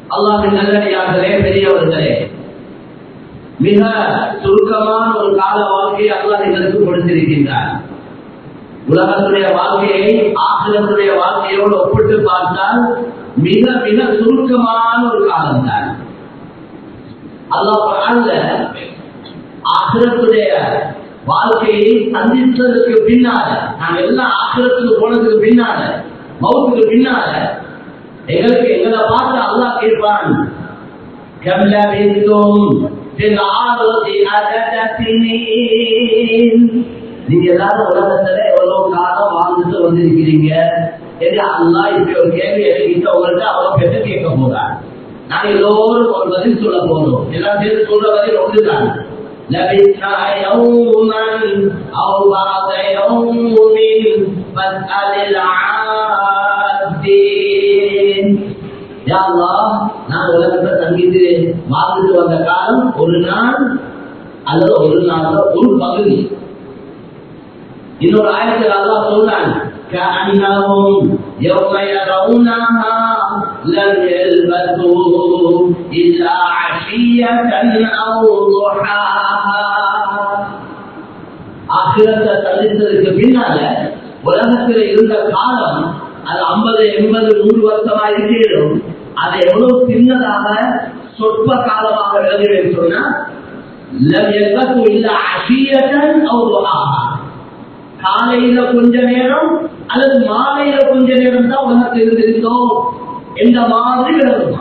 அல்லாஹின் நல்லடியார்களே பெரியவர்களே மிக சுருக்கமான ஒரு கால வாழ்க்கையை அல்லாஹ் எங்களுக்கு கொடுத்திருக்கின்றார் உலகத்துடைய வாழ்க்கையை ஆசிரியத்துடைய வாழ்க்கையோடு ஒப்பிட்டு பார்த்தால் மிக மிக சுருக்கமான ஒரு காலம்தான் அல்லாஹ் ஆசிரத்துடைய வாழ்க்கையை சந்தித்ததற்கு பின்னால நாங்க எல்லாம் ஆசிரத்துக்கு போனதுக்கு பின்னால மௌத்துக்கு பின்னால எங்களுக்கு எங்களை பார்த்து அல்லாஹ் கேட்பான் كم لبثتم في الأرض عدد سنين நீங்க எல்லாரும் உலகத்துல எவ்வளவு காலம் வாழ்ந்துட்டு வந்திருக்கிறீங்க என்று அல்லா இப்படி ஒரு கேள்வி எழுதிட்டு உங்கள்கிட்ட அவ்வளவு பெற்று கேட்க போறார் நாங்க எல்லோரும் ஒரு பதில் சொல்ல போறோம் எல்லாம் சேர்ந்து சொல்ற பதில் ஒன்றுதான் لبثنا يوما أو بعض يوم فاسأل العادين யா அல்லாஹ் நான் உலகத்தை தங்கிட்டு வாழ்ந்துட்டு வந்த காலம் ஒரு நாள் அல்லது ஒரு நாள் ஒரு பகுதி இன்னொரு ஆயத்தில் அல்லாஹ் சொல்றான் كأنهم يوم يرونها لم يلبثوا إلا عشية أو ضحاها ஆசிரத்தை சந்தித்ததுக்கு பின்னால உலகத்தில் இருந்த காலம் அது ஐம்பது எண்பது நூறு வருஷமா இருக்கிறோம் அது எவ்வளவு சின்னதாக சொற்ப காலமாக விளங்குவேன் சொன்னா இல்ல அசியத்தன் காலையில கொஞ்ச நேரம் அல்லது மாலையில கொஞ்ச நேரம் தான் உலகத்தில் இருந்திருந்தோம் என்ற மாதிரி விளங்குமா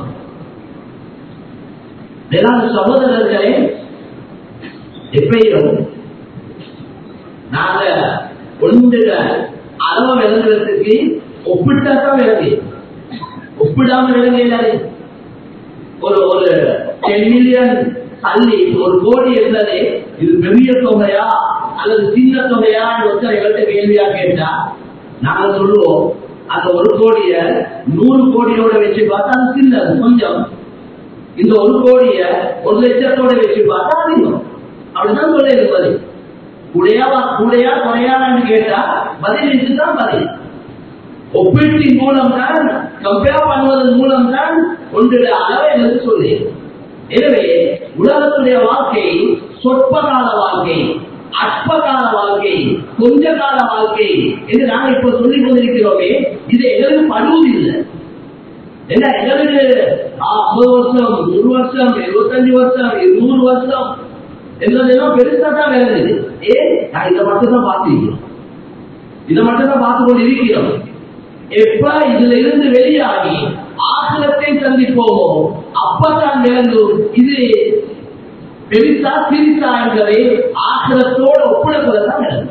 சகோதரர்களே எப்பயும் நாங்க ஒன்றுல அளவு விளங்குறதுக்கு ஒப்பிட்டாதான் விளங்கு ஒப்பிடாம விளங்காது ஒரு ஒரு டென் மில்லியன் தள்ளி ஒரு கோடி இருந்தது இது பெரிய தொகையா அல்லது சின்ன தொகையா ஒருத்தர் எங்கள்கிட்ட கேள்வியா கேட்டா நாங்க சொல்லுவோம் அந்த ஒரு கோடிய நூறு கோடியோட வச்சு பார்த்தா அது சின்னது கொஞ்சம் இந்த ஒரு கோடிய ஒரு லட்சத்தோட வச்சு பார்த்தா அதிகம் அப்படிதான் சொல்ல இருப்பது கூடையா கூடையா குறையான்னு கேட்டா பதில் இதுதான் பதில் ஒப்பீட்டின் மூலம் தான் கம்பேர் பண்ணுவதன் மூலம் தான் ஒன்றுடைய அளவை என்று சொல்லி எனவே உலகத்துடைய வாழ்க்கை சொற்ப கால வாழ்க்கை அற்ப கால வாழ்க்கை கொஞ்ச கால வாழ்க்கை என்று நாங்கள் இப்ப சொல்லிக் கொண்டிருக்கிறோமே இது எங்களுக்கு படுவதில்லை என்ன எங்களுக்கு ஐம்பது வருஷம் நூறு வருஷம் இருபத்தஞ்சு வருஷம் இருநூறு வருஷம் என்பதெல்லாம் பெருசா தான் விளங்குது ஏன் நான் இதை மட்டும் தான் பார்த்திருக்கிறோம் இதை மட்டும் தான் பார்த்து கொண்டு இருக்கிறோம் எப்ப இதுல இருந்து வெளியாகி ஆசிரத்தை சந்திப்போமோ அப்பதான் விளங்கும் இது பெருசா சிரிசா என்பதை ஆசிரத்தோடு ஒப்பிடக்கூடதான் விளங்கும்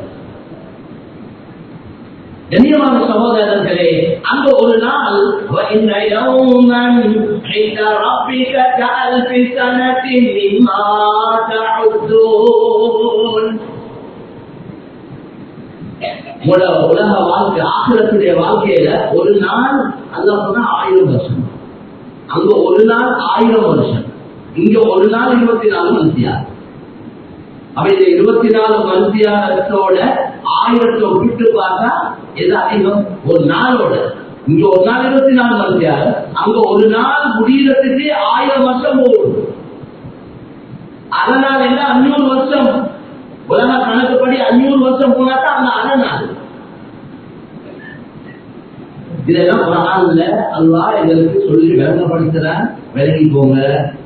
கண்ணியமான சகோதரர்களே அந்த ஒரு நாள் وَإِنَّ يَوْمًا عِنْدَ رَبِّكَ كَأَلْفِ سَنَةٍ مِّمَّا تَعُدُّونَ உலக வாழ்க்கை ஆசிரத்துடைய வாழ்க்கையில ஒரு நாள் அல்ல சொன்னா ஆயிரம் வருஷம் அங்க ஒரு நாள் ஆயிரம் வருஷம் இங்க ஒரு நாள் இருபத்தி நாலு மனுஷியார் அப்ப இந்த இருபத்தி நாலு மனுஷியாரத்தோட ஆயிரத்தை ஒப்பிட்டு பார்த்தா எது அதிகம் ஒரு நாளோட இங்க ஒரு நாள் இருபத்தி நாலு மனுஷியார் அங்க ஒரு நாள் முடியறதுக்கு ஆயிரம் வருஷம் போகும் அதனால என்ன அஞ்சூறு வருஷம் உலக கணக்குப்படி அஞ்சூறு வருஷம் போனாதான் அந்த அரை நாள் இதெல்லாம் குரான்ல அல்லாஹ் எங்களுக்கு சொல்லி விளங்கப்படுத்துறான் விளங்கிக்கோங்க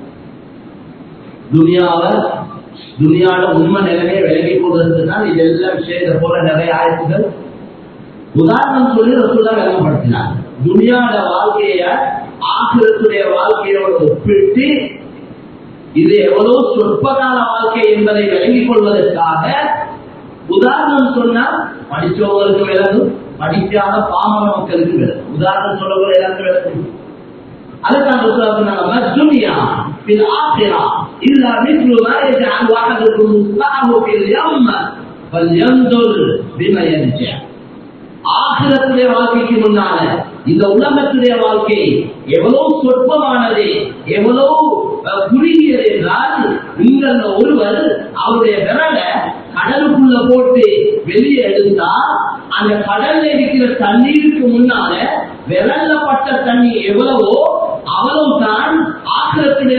துனியாவை துனியாவோட உண்மை நிலைமையை விலகி கொள்வதற்கு தான் இதெல்லாம் விஷயத்தை போல நிறைய ஆய்வுகள் உதாரணம் சொல்லி ரசூலா விளங்கப்படுத்தினார் துனியாவோட வாழ்க்கைய ஆசிரத்துடைய வாழ்க்கையோட ஒப்பிட்டு இது எவ்வளவு சொற்ப கால வாழ்க்கை என்பதை விளங்கிக் கொள்வதற்காக உதாரணம் சொன்னா படிச்சவங்களுக்கு விளங்கும் படிக்காத பாமர மக்களுக்கு விளங்கும் உதாரணம் சொல்லக்கூடிய எல்லாருக்கும் விளங்கும் அதுக்காக சொன்னாங்க துனியா في الآخرة إلا مثل ما يجعل أحدكم إصبعه في اليم فلينظر بما يرجع ஆசிரத்துடைய வாழ்க்கைக்கு முன்னால இந்த உலகத்துடைய வாழ்க்கை எவ்வளவு சொற்பமானது எவ்வளவு குறுகியது என்றால் நீங்கள் ஒருவர் அவருடைய விரலை கடலுக்குள்ள போட்டு வெளியே எடுத்தா அந்த கடல்ல இருக்கிற தண்ணீருக்கு முன்னால விரல்ல பட்ட தண்ணி எவ்வளவோ அவ்வளவுதான்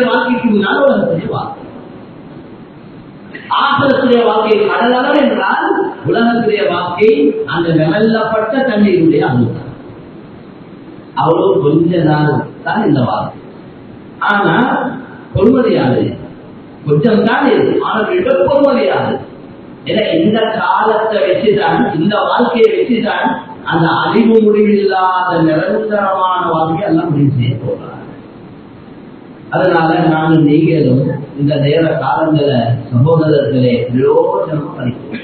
துணியாவுடைய வாழ்க்கைக்கு முன்னால் உலகத்துடைய வாழ்க்கை ஆசிரத்துடைய வாழ்க்கை கடலளவு என்றால் உலகத்துடைய வாழ்க்கை அந்த நிழல்லப்பட்ட தண்ணீருடைய அனுபவம் அவ்வளவு கொஞ்ச நாள் தான் இந்த வாழ்க்கை ஆனா பொறுமதியாது கொஞ்சம் தான் இது ஆனால் மிக பொறுமதியாது ஏன்னா இந்த காலத்தை வச்சுதான் இந்த வாழ்க்கையை வச்சுதான் அந்த அறிவு முடிவில்லாத நிரந்தரமான வாழ்க்கையை எல்லாம் முடிவு செய்ய போறாங்க அதனால நானும் நீங்களும் இந்த நேர காலங்கள சகோதரர்களே பிரயோஜனம் அளிக்கும்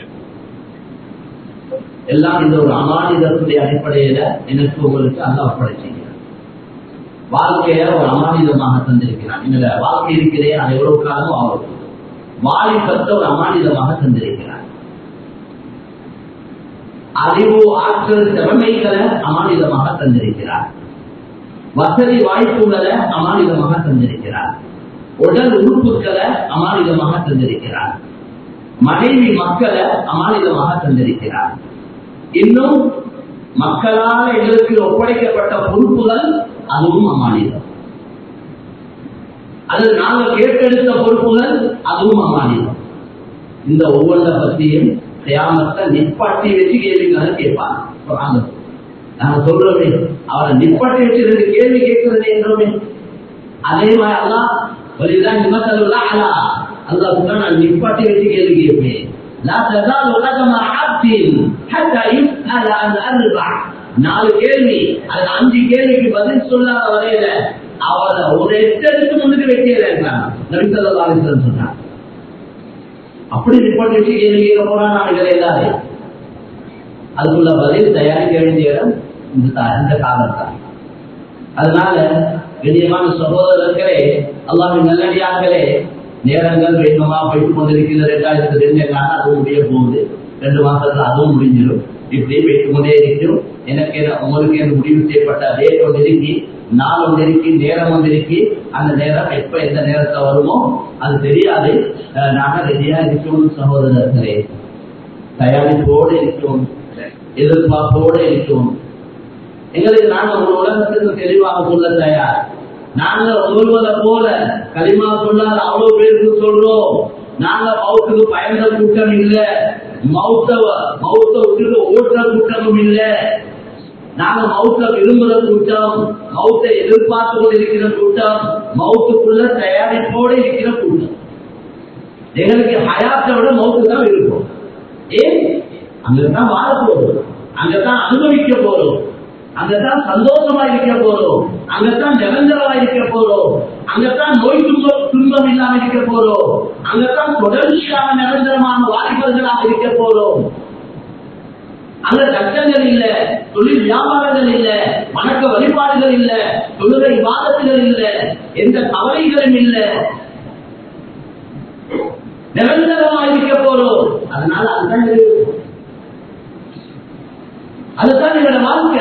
எல்லாம் இந்த ஒரு அமானிதத்துடைய அடிப்படையில எனக்கு உங்களுக்கு அல்ல ஒப்படைச்சீங்க வாழ்க்கைய ஒரு அமானிதமாக தந்திருக்கிறான் எங்களோட வாழ்க்கை இருக்கிறே அது எவ்வளவு காலமும் ஆகும் வாலிபத்தை ஒரு அமானிதமாக தந்திருக்கிறான் அறிவு ஆற்றல் திறமைகளை அமானிதமாக தந்திருக்கிறார் வசதி வாய்ப்புகளை அமானிதமாக தந்திருக்கிறார் உடல் உறுப்புகளை அமானிதமாக தந்திருக்கிறார் மனைவி மக்களை அமானிதமாக தந்திருக்கிறார் இன்னும் மக்களால் எங்களுக்கு ஒப்படைக்கப்பட்ட பொறுப்புகள் அதுவும் அமானிதம் அது நாங்கள் கேட்டெடுத்த பொறுப்புகள் அதுவும் அமானிதம் இந்த ஒவ்வொன்றை பற்றியும் கியாமத்தை நிப்பாட்டி வச்சு கேள்விகளை கேட்பாங்க நாங்க சொல்றோமே அவரை நிப்பாட்டி வச்சு ரெண்டு கேள்வி கேட்கிறது என்றோமே அதே மாதிரி எல்லாம் வலிதான் நிமத்தல்லா அலா அல்லா சொல்ல நான் நிப்பாட்டி வச்சு கேள்வி கேட்பேன் لا تزال قدم عبد حتى يسأل عن أربع நாலு கேள்வி அது அஞ்சு கேள்விக்கு பதில் சொல்லாத வரையில அவரை ஒரு எட்டெடுத்து முன்னுக்கு வைக்கல நபிசல்லாசன் சொன்னார் அப்படி ரிப்போர்ட் வச்சு கேள்வி கேட்க போறான் நாடுகள் எல்லாரும் அதுக்குள்ள பதில் தயாரிக்க வேண்டிய இடம் இந்த இந்த காலத்தான் அதனால கண்ணியமான சகோதரர்களே அல்லாவின் நல்லடியார்களே நேரங்கள் வேகமா போயிட்டு கொண்டிருக்கிறது ரெண்டாயிரத்தி ரெண்டு எல்லாம் அதுவும் முடிய போகுது ரெண்டு மாசத்துல அதுவும் முடிஞ்சிடும் இப்படி போயிட்டு கொண்டே இருக்கும் எனக்கு உங்களுக்கு என்று முடிவு செய்யப்பட்ட டேட் ஒன்று இருக்கி நாள் ஒன்று இருக்கி நேரம் ஒன்று இருக்கி அந்த நேரம் எப்ப எந்த நேரத்தை வருமோ அது தெரியாது நாங்க ரெடியா இருக்கணும் சகோதரர்களே தயாரிப்போடு இருக்கும் எதிர்பார்ப்போடு இருக்கும் எங்களுக்கு நாங்க ஒரு உலகத்துக்கு தெளிவாக சொல்ல தயார் நாங்க சொல்வதை போல களிமா சொல்லாத அவ்வளவு பேருக்கு சொல்றோம் நாங்க மவுத்துக்கு பயந்த கூட்டம் இல்ல மவுத்த மவுத்த விட்டுட்டு ஓட்டுற கூட்டமும் இல்ல நாங்க மவுத்த விரும்புற கூட்டம் மவுத்தை எதிர்பார்த்து கொண்டு இருக்கிற கூட்டம் மவுத்துக்குள்ள தயாரிப்போடு இருக்கிற கூட்டம் எங்களுக்கு ஹயாத்தை விட மவுத்து தான் இருக்கும் ஏன் அங்கதான் வாழ போறோம் அங்கதான் அனுபவிக்க போறோம் அங்கதான் சந்தோஷமா இருக்க போறோம் அங்கதான் நிரந்தரமா இருக்க போறோம் அங்கதான் நோய் துன்பம் துன்பம் இல்லாம இருக்க போறோம் அங்கதான் தொடர்ச்சியாக நிரந்தரமான வாலிபர்களாக இருக்க போறோம் அங்க கஷ்டங்கள் இல்ல தொழில் வியாபாரங்கள் இல்ல வணக்க வழிபாடுகள் இல்ல தொழுகை விவாதத்துகள் இல்ல எந்த கவலைகளும் இல்ல நிரந்தரமா இருக்க போறோம் அதனால அதுதான் அதுதான் என்னோட வாழ்க்கை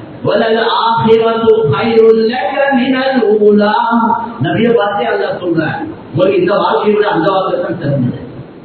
நபிய பார்த்தே அல்ல சொல்றேன் உங்களுக்கு இந்த வாழ்க்கையை விட அந்த வாழ்க்கை தான் சிறந்தது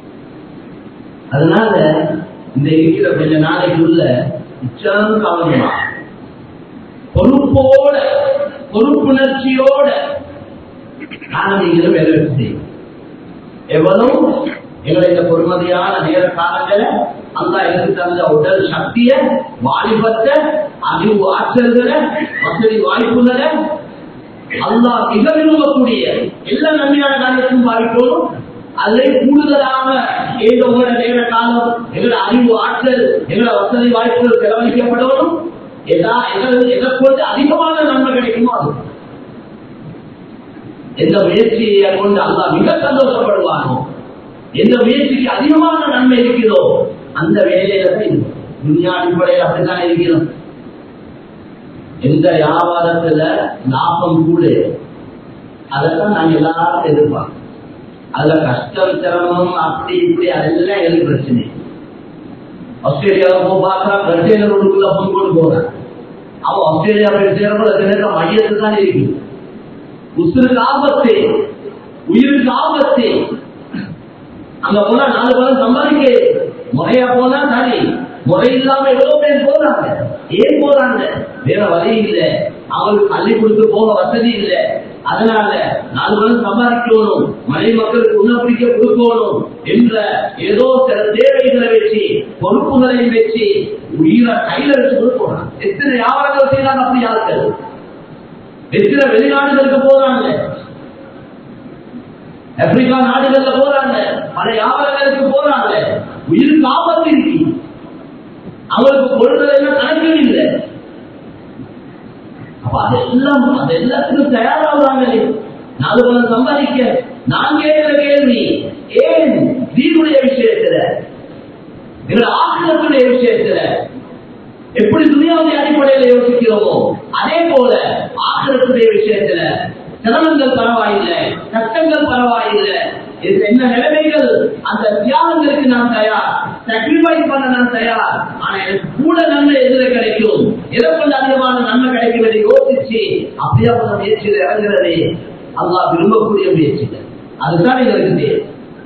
அதனால இந்த இருக்கிற கொஞ்ச நாளைக்குள்ள உச்சாங்க கவனமா பொறுப்போட பொறுப்புணர்ச்சியோட நாங்க நீங்களும் வேலை செய்யும் எவ்வளவு எங்களை இந்த பொறுமதியான நேர காலங்களை அல்லா எனக்கு தந்த உடல் சக்திய வாலிபத்தை அறிவு ஆற்றல்களை வசதி வாய்ப்புகளை அல்லா மிக விரும்பக்கூடிய எல்லா நன்மையான காரியத்தையும் பாதிக்கணும் அதை கூடுதலாக ஏதோ உங்களோட நேர காலம் எங்களோட அறிவு ஆற்றல் எங்களோட வசதி வாய்ப்புகள் செலவழிக்கப்படணும் எதா எதை கொண்டு அதிகமான நன்மை கிடைக்குமோ அது எந்த முயற்சியை கொண்டு அல்லா மிக சந்தோஷப்படுவானோ எந்த முயற்சிக்கு அதிகமான நன்மை இருக்கிறதோ அந்த வேலையில தான் துணியா அடிப்படையில் அப்படித்தான் இருக்கிறோம் எந்த வியாபாரத்துல லாபம் கூட அதைத்தான் நாங்க எல்லாரும் எதிர்பார்க்கோம் அதுல கஷ்டம் சிரமம் அப்படி இப்படி அதெல்லாம் எங்களுக்கு பிரச்சனை ஆஸ்திரேலியாவுக்கு பார்த்தா கண்டெய்னர் ஒன்றுக்குள்ள பொன் கொண்டு போறேன் அவன் ஆஸ்திரேலியா போய் சேரப்போ அது நேரம் மையத்து தான் இருக்கு உசுருக்கு ஆபத்து உயிருக்கு ஆபத்து அங்க போனா நாலு பேரும் சம்பாதிக்க முறையா போனா சரி முறை இல்லாம எவ்வளவு பேர் போறாங்க ஏன் போறாங்க வேற வழி இல்ல அவங்களுக்கு தள்ளி கொடுத்து போக வசதி இல்லை அதனால நாலு மணி சம்பாதிக்கணும் மனை மக்களுக்கு உணப்பிக்க கொடுக்கணும் என்ற ஏதோ சில தேவைகளை வச்சு பொறுப்புகளை வச்சு உயிரை கையில வச்சு கொடுக்கணும் எத்தனை வியாபாரங்கள் செய்யறாங்க அப்படி ஆட்கள் எத்தனை வெளிநாடுகளுக்கு போறாங்க ஆப்பிரிக்கா நாடுகள்ல போறாங்க பல வியாபாரங்களுக்கு போறாங்க உயிருக்கு ஆபத்து இருக்கு அவங்களுக்கு பொருட்கள் கணக்கு இல்லை அப்ப அதெல்லாம் அது எல்லாத்துக்கும் தயாராகிறாங்க நாலு பணம் சம்பாதிக்க நான் கேட்கிற கேள்வி ஏன் தீனுடைய விஷயத்துல எங்களோட ஆசிரியத்துடைய விஷயத்துல எப்படி துணியாவுடைய அடிப்படையில யோசிக்கிறோமோ அதே போல ஆசிரியத்துடைய விஷயத்துல சிரமங்கள் பரவாயில்லை கஷ்டங்கள் பரவாயில்லை இது என்ன நிலைமைகள் அந்த தியாகங்களுக்கு நான் தயார் சாக்ரிஃபைஸ் பண்ண நான் தயார் ஆனா எனக்கு கூட நன்மை எதுல கிடைக்கும் எதை கொண்டு அதிகமான நன்மை கிடைக்கும் என்று யோசிச்சு அப்படியே அந்த முயற்சியில் இறங்குறதே அல்லாஹ் விரும்பக்கூடிய முயற்சிகள் அதுதான் எங்களுக்கு தேவை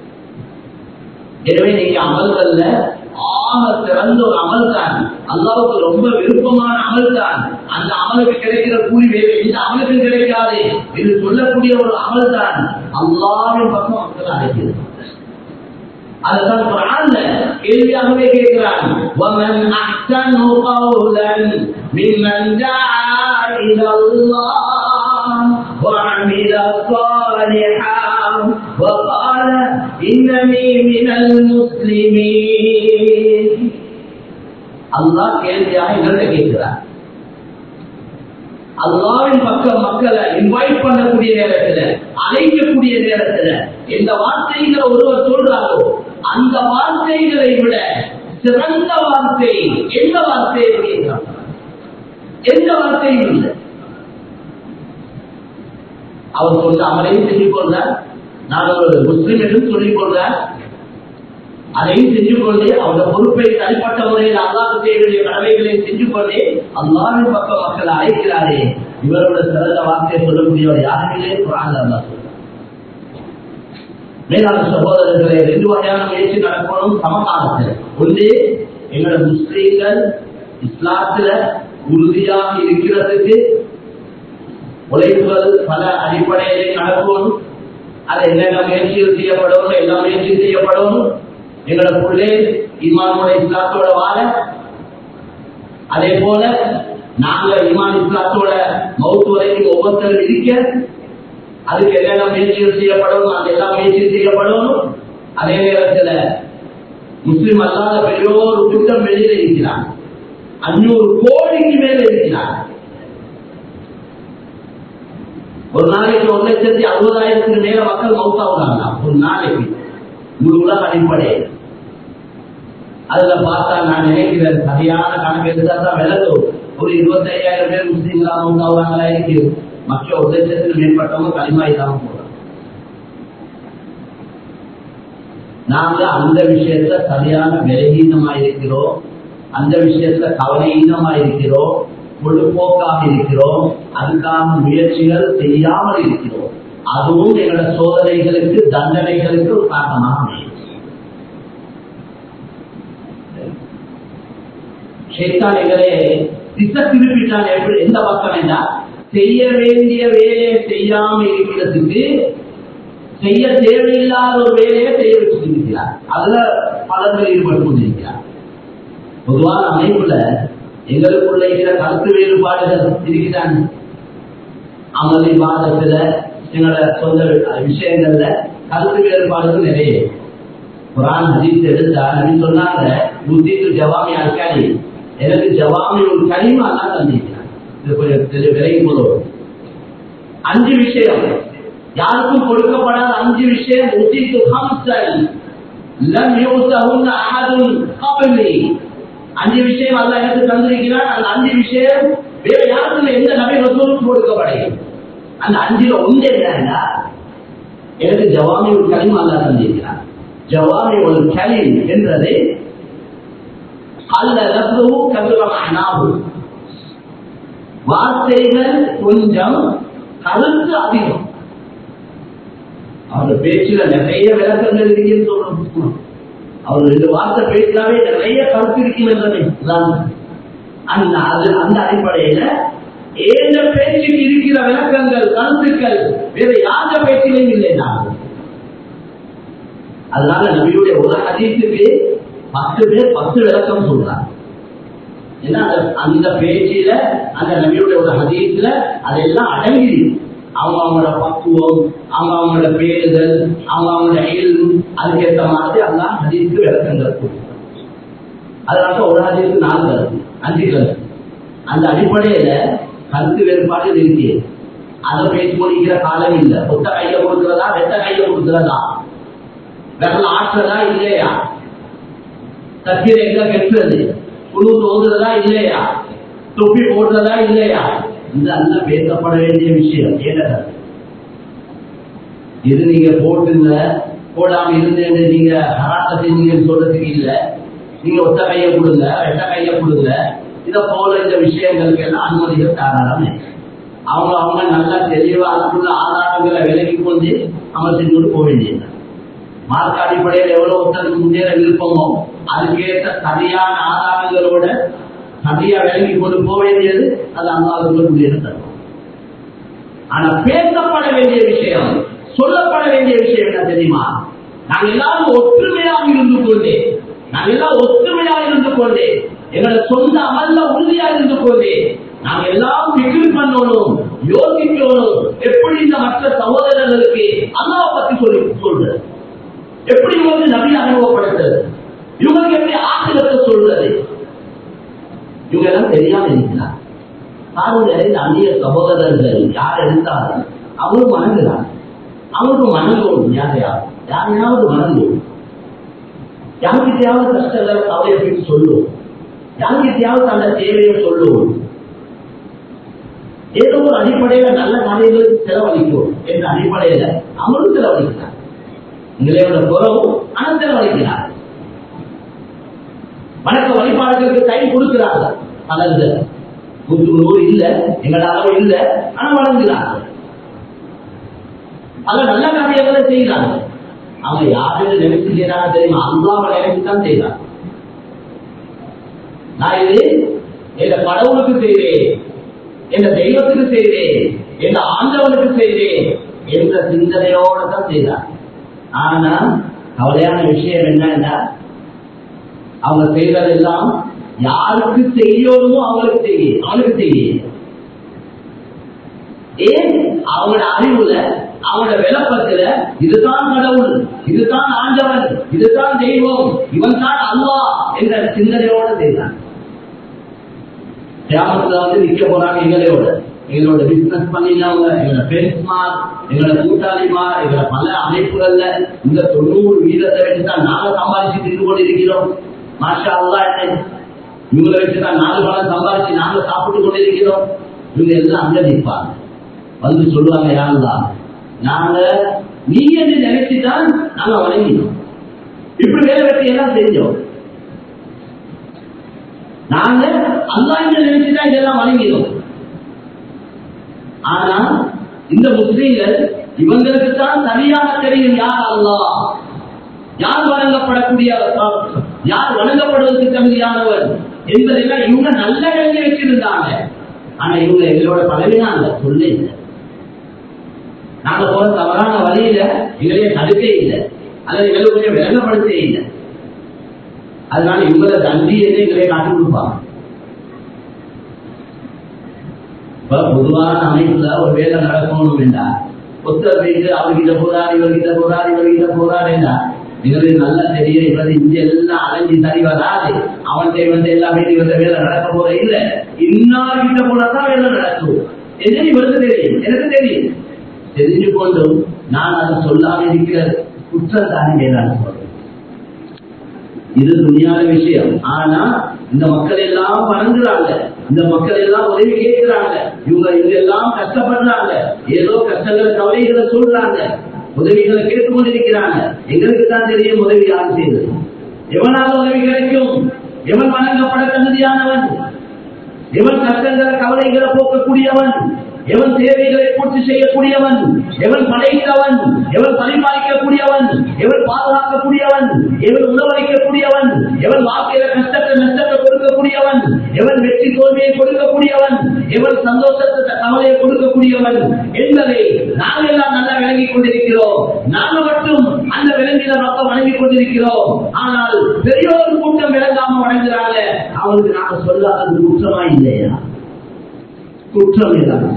எனவே நீங்க அமல்கள்ல ஆக சிறந்த ஒரு அமல் தான் அல்லாவுக்கு ரொம்ப விருப்பமான அமல் தான் அந்த அமலுக்கு கிடைக்கிற கூலி வேறு எந்த அமலுக்கும் கிடைக்காது என்று சொல்லக்கூடிய ஒரு அமல் தான் அல்லாவின் பக்கம் மக்கள் அழைக்கிறது அதுதான் குரான்ல கேள்வியாகவே கேட்கிறான் ومن احسن قولا ممن دعا الى الله وعمل صالحا وقال انني من المسلمين அல்லாஹ் கேள்வியாக எங்கள்கிட்ட கேட்கிறார் அல்லாவின் பக்கம் மக்களை இன்வைட் பண்ணக்கூடிய நேரத்துல அழைக்கக்கூடிய நேரத்துல எந்த வார்த்தைகளை ஒருவர் சொல்றாரோ அந்த வார்த்தைகளை விட சிறந்த வார்த்தை எந்த வார்த்தையை கேட்கிறார் எந்த வார்த்தையும் இல்லை அவர் சொன்ன அமலையும் செஞ்சு கொண்டார் நான் ஒரு முஸ்லிம் என்றும் சொல்லிக் கொண்டார் அதையும் செஞ்சு கொண்டு அவருடைய பொறுப்பை தனிப்பட்ட முறையில் அல்லாஹ் செய்ய வேண்டிய கடமைகளையும் செஞ்சு கொண்டே அல்லாவின் பக்கம் மக்கள் அழைக்கிறாரே இவரோட சிறந்த வார்த்தையை சொல்லக்கூடியவர் யாருமே குரான் அல்லா மேலான சகோதரர்களை ரெண்டு வகையான முயற்சி நடக்கணும் சமகாலத்தில் ஒன்று எங்களோட முஸ்லீம்கள் இஸ்லாத்துல உறுதியாக இருக்கிறதுக்கு உழைப்புகள் பல அடிப்படையிலே நடக்கணும் அது என்னென்ன முயற்சிகள் செய்யப்படணும் எல்லா முயற்சியும் செய்யப்படணும் எங்களோட பிள்ளை இமானோட இஸ்லாத்தோட வாழ அதே போல நாங்க இமான் இஸ்லாத்தோட மௌத்து வரைக்கும் ஒவ்வொருத்தரும் இருக்க அதுக்கு என்னென்ன முயற்சிகள் செய்யப்படணும் அந்த எல்லா முயற்சியும் செய்யப்படணும் அதே நேரத்துல முஸ்லிம் அல்லாத பெரியோர் கூட்டம் வெளியில இருக்கிறார் அஞ்சூறு கோடிக்கு மேல இருக்கிறார் ஒரு நாளைக்கு ஒரு லட்சத்தி அறுபதாயிரத்துக்கு மேல மக்கள் மௌத்தாவுறாங்க ஒரு நாளைக்கு முழு உலக அடிப்படையில் அதுல பார்த்தா நான் நினைக்கிறேன் சரியான கணக்கு எடுத்தா தான் விளங்கும் ஒரு இருபத்தி ஐயாயிரம் பேர் முஸ்லீம்களா மௌத்தாவுறாங்களா இருக்கு மற்ற ஒரு லட்சத்துக்கு மேற்பட்டவங்க களிமா இல்லாம போறாங்க நாங்க அந்த விஷயத்துல சரியான விலகீனமா இருக்கிறோம் அந்த விஷயத்துல கவலையீனமா இருக்கிறோம் பொழுப்போக்காக இருக்கிறோம் அதுக்கான முயற்சிகள் செய்யாமல் இருக்கிறோம் அதுவும் எங்களோட சோதனைகளுக்கு தண்டனைகளுக்கு ஒரு காரணமாக அமையும் ஷேத்தான் எங்களே திசை திருப்பிட்டான் எப்படி எந்த பக்கம் என்றால் செய்ய வேண்டிய வேலையை செய்யாம இருக்கிறதுக்கு செய்ய தேவையில்லாத ஒரு வேலையை செய்ய வச்சிருக்கிறார் அதுல பலர்கள் ஈடுபட்டு கொண்டிருக்கிறார் பொதுவான அமைப்புல எங்களுக்குள்ள இருக்கிற கருத்து வேறுபாடுகள் இருக்கிறாங்க அமல் விவாதத்துல எங்களோட சொந்த விஷயங்கள்ல கருத்து வேறுபாடுகள் நிறைய குரான் ஹதீஸ் எடுத்தா நபி சொன்னாங்க புத்திக்கு ஜவாமி அல்காலி எனக்கு ஜவாமி ஒரு களிமா தான் தந்திருக்கிறான் இது கொஞ்சம் தெரிய விலகி போதும் அஞ்சு விஷயம் யாருக்கும் கொடுக்கப்படாத அஞ்சு விஷயம் உத்தித்து ஹம்சன் லம் யூசஹுன்ன அஹதுன் கப்லி அஞ்சு விஷயம் அல்ல எனக்கு தந்திருக்கிறான் அந்த அஞ்சு விஷயம் வேற யாருக்கும் எந்த நபி ரசூலுக்கும் கொடுக்கப்படையும் அந்த அஞ்சுல ஒன்று என்னன்னா எனக்கு ஜவாமி ஒரு களிமா அல்ல தந்திருக்கிறான் ஜவாமி ஒரு கலீம் என்றது அல்ல லப்துஹு கதுர மஹ்னாஹு வார்த்தைகள் கொஞ்சம் கருத்து அதிகம் அவர் பேச்சுல நிறைய விளக்கங்கள் இருக்குன்னு சொல்லணும் அவர் ரெண்டு வார்த்தை பேசினாவே நிறைய கருத்து இருக்கின்றன அந்த அது அந்த அடிப்படையில ஏந்த பேச்சுக்கு இருக்கிற விளக்கங்கள் கருத்துக்கள் வேற யார பேச்சிலையும் இல்லை நான் அதனால நபியுடைய ஒரு ஹதீஸுக்கு பத்து பேர் பத்து விளக்கம் சொல்றாங்க ஏன்னா அந்த- அந்த பேச்சில அந்த நபியுடைய ஒரு ஹதீஸ்ல அதெல்லாம் அடங்கி அவங்க அவங்களோட பக்குவம் அவங்க அவங்களோட பேருதல் அவங்க அவங்களோட இயல்பு அதுக்கேற்ற மாதிரி அல்லாஹ் ஹதீஸுக்கு விளக்கங்கள் கொடுத்தார் அதனால ஒரு ஹதீஸுக்கு நாலு கருத்து அஞ்சு கருத்து அந்த அடிப்படையில கருத்து வேறுபாடு இருக்கு அதை பேசி முடிக்கிற காலம் இல்லை ஒத்த கையை கொடுக்கிறதா வெட்ட கையை கொடுக்கிறதா விரல் ஆற்றுறதா இல்லையா தக்கீரை எங்க கெட்டுறது குழு ஓதுறதா இல்லையா தொப்பி போடுறதா இல்லையா இதெல்லாம் பேசப்பட வேண்டிய விஷயம் ஏனது இது நீங்க போட்டுங்க போடாம இருந்து நீங்க ஹராத்த செஞ்சீங்கன்னு சொல்றதுக்கு இல்ல நீங்க ஒத்த கையை கொடுங்க வெட்ட கையை கொடுங்க இத போல இந்த விஷயங்களுக்கு எல்லாம் அனுமதிகள் தாராளம் இருக்கு. அவங்க அவங்க நல்லா தெளிவா அதுக்குள்ள ஆதாரங்களை விலகி கொண்டு அமல் செஞ்சு கொண்டு போக வேண்டியது மார்க்க அடிப்படையில் எவ்வளவு ஒருத்தருக்கு முன்னேற விருப்பமோ அதுக்கேற்ற சரியான ஆதாரங்களோட சரியா விளங்கி கொண்டு போக வேண்டியது அது அல்லாவுக்குள்ள முன்னேற தரும் ஆனா பேசப்பட வேண்டிய விஷயம் சொல்லப்பட வேண்டிய விஷயம் என்ன தெரியுமா நாங்க எல்லாரும் ஒற்றுமையாக இருந்து கொண்டே நாங்க எல்லாம் ஒற்றுமையாக இருந்து கொண்டே எங்களோட சொந்த அமல்ல உறுதியா இருந்து கொண்டே நாங்க எல்லாம் பிகில் பண்ணணும் யோசிக்கணும் எப்படி இந்த மற்ற சகோதரர்களுக்கு அல்லாவை பத்தி சொல்லி சொல்றது எப்படி இவங்க நபி அனுபவப்படுத்துறது இவங்களுக்கு எப்படி ஆசிரியத்தை சொல்றது இவங்க எல்லாம் தெரியாம இருக்கிறார் பாருங்க இந்த அந்நிய சகோதரர்கள் யார் இருந்தாலும் அவரும் வணங்குறாங்க அவரும் வணங்கும் யாரையா யாரையாவது வணங்கும் யாருக்கிட்டையாவது கஷ்டங்களை கவலையை பற்றி சொல்லும் யாருக்கிட்டையாவது அந்த தேவையை சொல்லும் ஏதோ ஒரு அடிப்படையில நல்ல காரியங்களுக்கு செலவழிக்கும் என்ற அடிப்படையில அவரும் செலவழிக்கிறார் எங்களோட குறவும் ஆனால் செலவழிக்கிறார் வணக்க வழிபாடுகளுக்கு கை கொடுக்கிறார்கள் பலர்கள் நூற்றுக்கு நூறு இல்ல எங்களோட அளவு இல்ல ஆனா வழங்குகிறார்கள் பல நல்ல காரியங்களை செய்கிறார்கள் அவங்க யாருன்னு நினைச்சு செய்யறாங்க தெரியுமா அல்லாவை நினைச்சுதான் செய்யறாங்க நான் இது எங்க கடவுளுக்கு செய்தேன் எங்க தெய்வத்துக்கு செய்தேன் எங்க ஆண்டவனுக்கு செய்தேன் என்ற சிந்தனையோட தான் செய்தார் ஆனா கவலையான விஷயம் என்னன்னா அவங்க செய்வதெல்லாம் யாருக்கு செய்யணுமோ அவங்களுக்கு செய்ய அவனுக்கு செய்ய ஏன் அவங்களோட அறிவுல அவங்களோட விளப்பத்துல இதுதான் கடவுள் இதுதான் ஆண்டவன் இதுதான் தெய்வம் இவன் தான் அல்லா என்ற சிந்தனையோட செய்தான் கிராமத்துல வந்து நிக்க போறாங்க எங்களோட எங்களோட பிசினஸ் பண்ணினவங்க எங்களோட ஃப்ரெண்ட்ஸ்மார் எங்களோட கூட்டாளிமார் எங்களோட பல அமைப்புகள்ல இந்த தொண்ணூறு வீதத்தை வச்சுதான் நாங்க சம்பாதிச்சு தின்று கொண்டு இருக்கிறோம் மாஷா அல்லா என்ன இவங்களை வச்சுதான் நாலு பணம் சம்பாதிச்சு நாங்க சாப்பிட்டு கொண்டு இருக்கிறோம் இவங்க எல்லாம் அங்க நிற்பாங்க வந்து சொல்லுவாங்க யாருதான் நாங்க நீ என்று நினைச்சுதான் நாங்க வணங்கினோம் இப்படி வேலை வெட்டி எல்லாம் செஞ்சோம் நாங்க அல்லா என்று நினைச்சுதான் இதெல்லாம் வணங்கினோம் ஆனா இந்த முஸ்லீம்கள் இவங்களுக்கு தான் சரியாக தெரியும் யார் அல்லா யார் வணங்கப்படக்கூடிய யார் வணங்கப்படுவதற்கு தகுதியானவர் என்பதெல்லாம் இவங்க நல்ல விளங்கி வச்சிருந்தாங்க ஆனா இவங்க எங்களோட பதவினாங்க சொல்ல இல்லை நாங்க போற தவறான வழியில எங்களையே தடுக்க இல்லை அல்லது எங்களை கொஞ்சம் விளங்கப்படுத்த இல்லை அதனால இவங்களை தண்டி என்று எங்களை காட்டி கொடுப்பாங்க இப்ப பொதுவான அமைப்புல ஒரு வேலை நடக்கணும் வேண்டாம் ஒருத்தர் போயிட்டு அவர்கிட்ட போறார் இவர்கிட்ட போறார் இவர்கிட்ட போறார் என்றா எங்களுக்கு நல்லா தெரியும் இவர் இங்க எல்லாம் அலைஞ்சி சரி வராது அவன்கிட்ட இவன் எல்லாம் போயிட்டு இவங்க வேலை நடக்க போற இல்ல இன்னார்கிட்ட போனாதான் வேலை நடக்கும் என்ன இவருக்கு தெரியும் எனக்கு தெரியும் தெரிஞ்சு கொண்டும் நான் அதை சொல்லாம இருக்கிற குற்றம் தானே வேளாண் சொல்றேன் இது துணியான விஷயம் ஆனா இந்த மக்கள் எல்லாம் வணங்குறாங்க இந்த மக்கள் எல்லாம் உதவி கேட்கிறாங்க இவங்க இவங்க எல்லாம் கஷ்டப்படுறாங்க ஏதோ கஷ்டங்களை கவலைகளை சொல்றாங்க உதவிகளை கேட்டுக்கொண்டிருக்கிறாங்க எங்களுக்கு தான் தெரியும் உதவி யார் செய்தது எவனால உதவி கிடைக்கும் எவன் வணங்கப்பட தகுதியானவன் எவன் கஷ்டங்களை கவலைகளை போக்கக்கூடியவன் எவன் தேவைகளை பூர்த்தி செய்யக்கூடியவன் எவன் படைத்தவன் எவன் பரிபாலிக்கக்கூடியவன் எவன் பாதுகாக்கக்கூடியவன் எவன் உணவளிக்கக்கூடியவன் எவன் வாழ்க்கையில கஷ்டத்தை நஷ்டத்தை கொடுக்கக்கூடியவன் எவன் வெற்றி தோல்வியை கொடுக்கக்கூடியவன் எவன் சந்தோஷத்தை கவலையை கொடுக்கக்கூடியவன் என்பதை நாங்கள் எல்லாம் நல்லா விளங்கிக் கொண்டிருக்கிறோம் நாங்கள் மட்டும் அந்த விலங்கின மக்கள் வணங்கிக் கொண்டிருக்கிறோம் ஆனால் பெரியோர் கூட்டம் விளங்காம வணங்குறாங்க அவங்களுக்கு நாங்க சொல்லாதது குற்றமா இல்லையா குற்றம் இல்லாத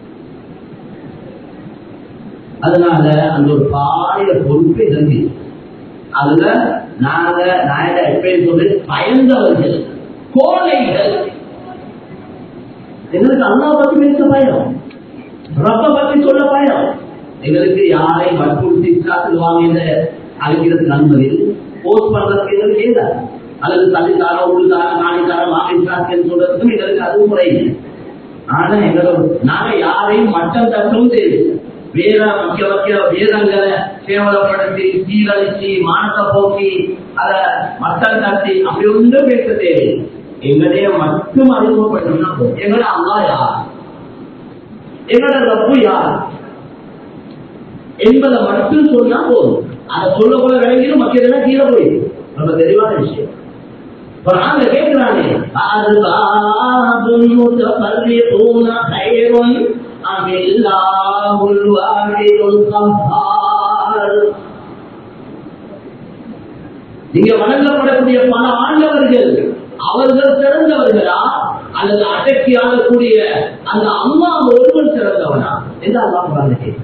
அதனால அந்த ஒரு பாரிய பொறுப்பு இறங்கி அதுல நாங்க நாயக எப்பயும் சொல்லி பயந்தவர்கள் கோழைகள் எங்களுக்கு அல்லா பத்தி பேச பயம் ரப்ப பத்தி சொல்ல பயம் எங்களுக்கு யாரை வற்புறுத்தி இஸ்லாத்துக்கு வாங்க அழைக்கிறதுக்கு அனுமதி போஸ்ட் பண்றதுக்கு எங்களுக்கு ஏதா அல்லது தள்ளித்தார உள்ளுதார நாளைத்தார வாங்க இஸ்லாத்துக்கு சொல்றதுக்கும் எங்களுக்கு அது முறை இல்லை ஆனா எங்களோட நாங்க யாரையும் மட்டம் தட்டவும் தேவை வேற முக்கிய முக்கிய வேதங்களை கேவலப்படுத்தி சீரழிச்சு மானத்தை போக்கி அத மட்டம் தட்டி அப்படி ஒன்றும் பேச தேவை எங்களைய மட்டும் அறிமுகப்படுத்தணும்னா போதும் எங்களோட அல்லா யார் எங்களோட ரப்பு யார் என்பதை மட்டும் சொன்னா போதும் அதை சொல்ல போல விளங்கிடும் மக்கள் கீழே போயிடும் ரொம்ப தெளிவான விஷயம் குரான்ல கேட்கிறானே அர்பாபுல் முத்தஃபர்ரிகூன கைருன் அமில்லாஹுல் வாஹிதுல் கஹ்ஹார் நீங்க வணங்கப்படக்கூடிய பல ஆண்டவர்கள் அவர்கள் சிறந்தவர்களா அல்லது அடக்கி ஆளக்கூடிய அந்த அம்மா ஒருவன் சிறந்தவனா என்று அல்லாஹ் குரான்ல கேட்கிறார்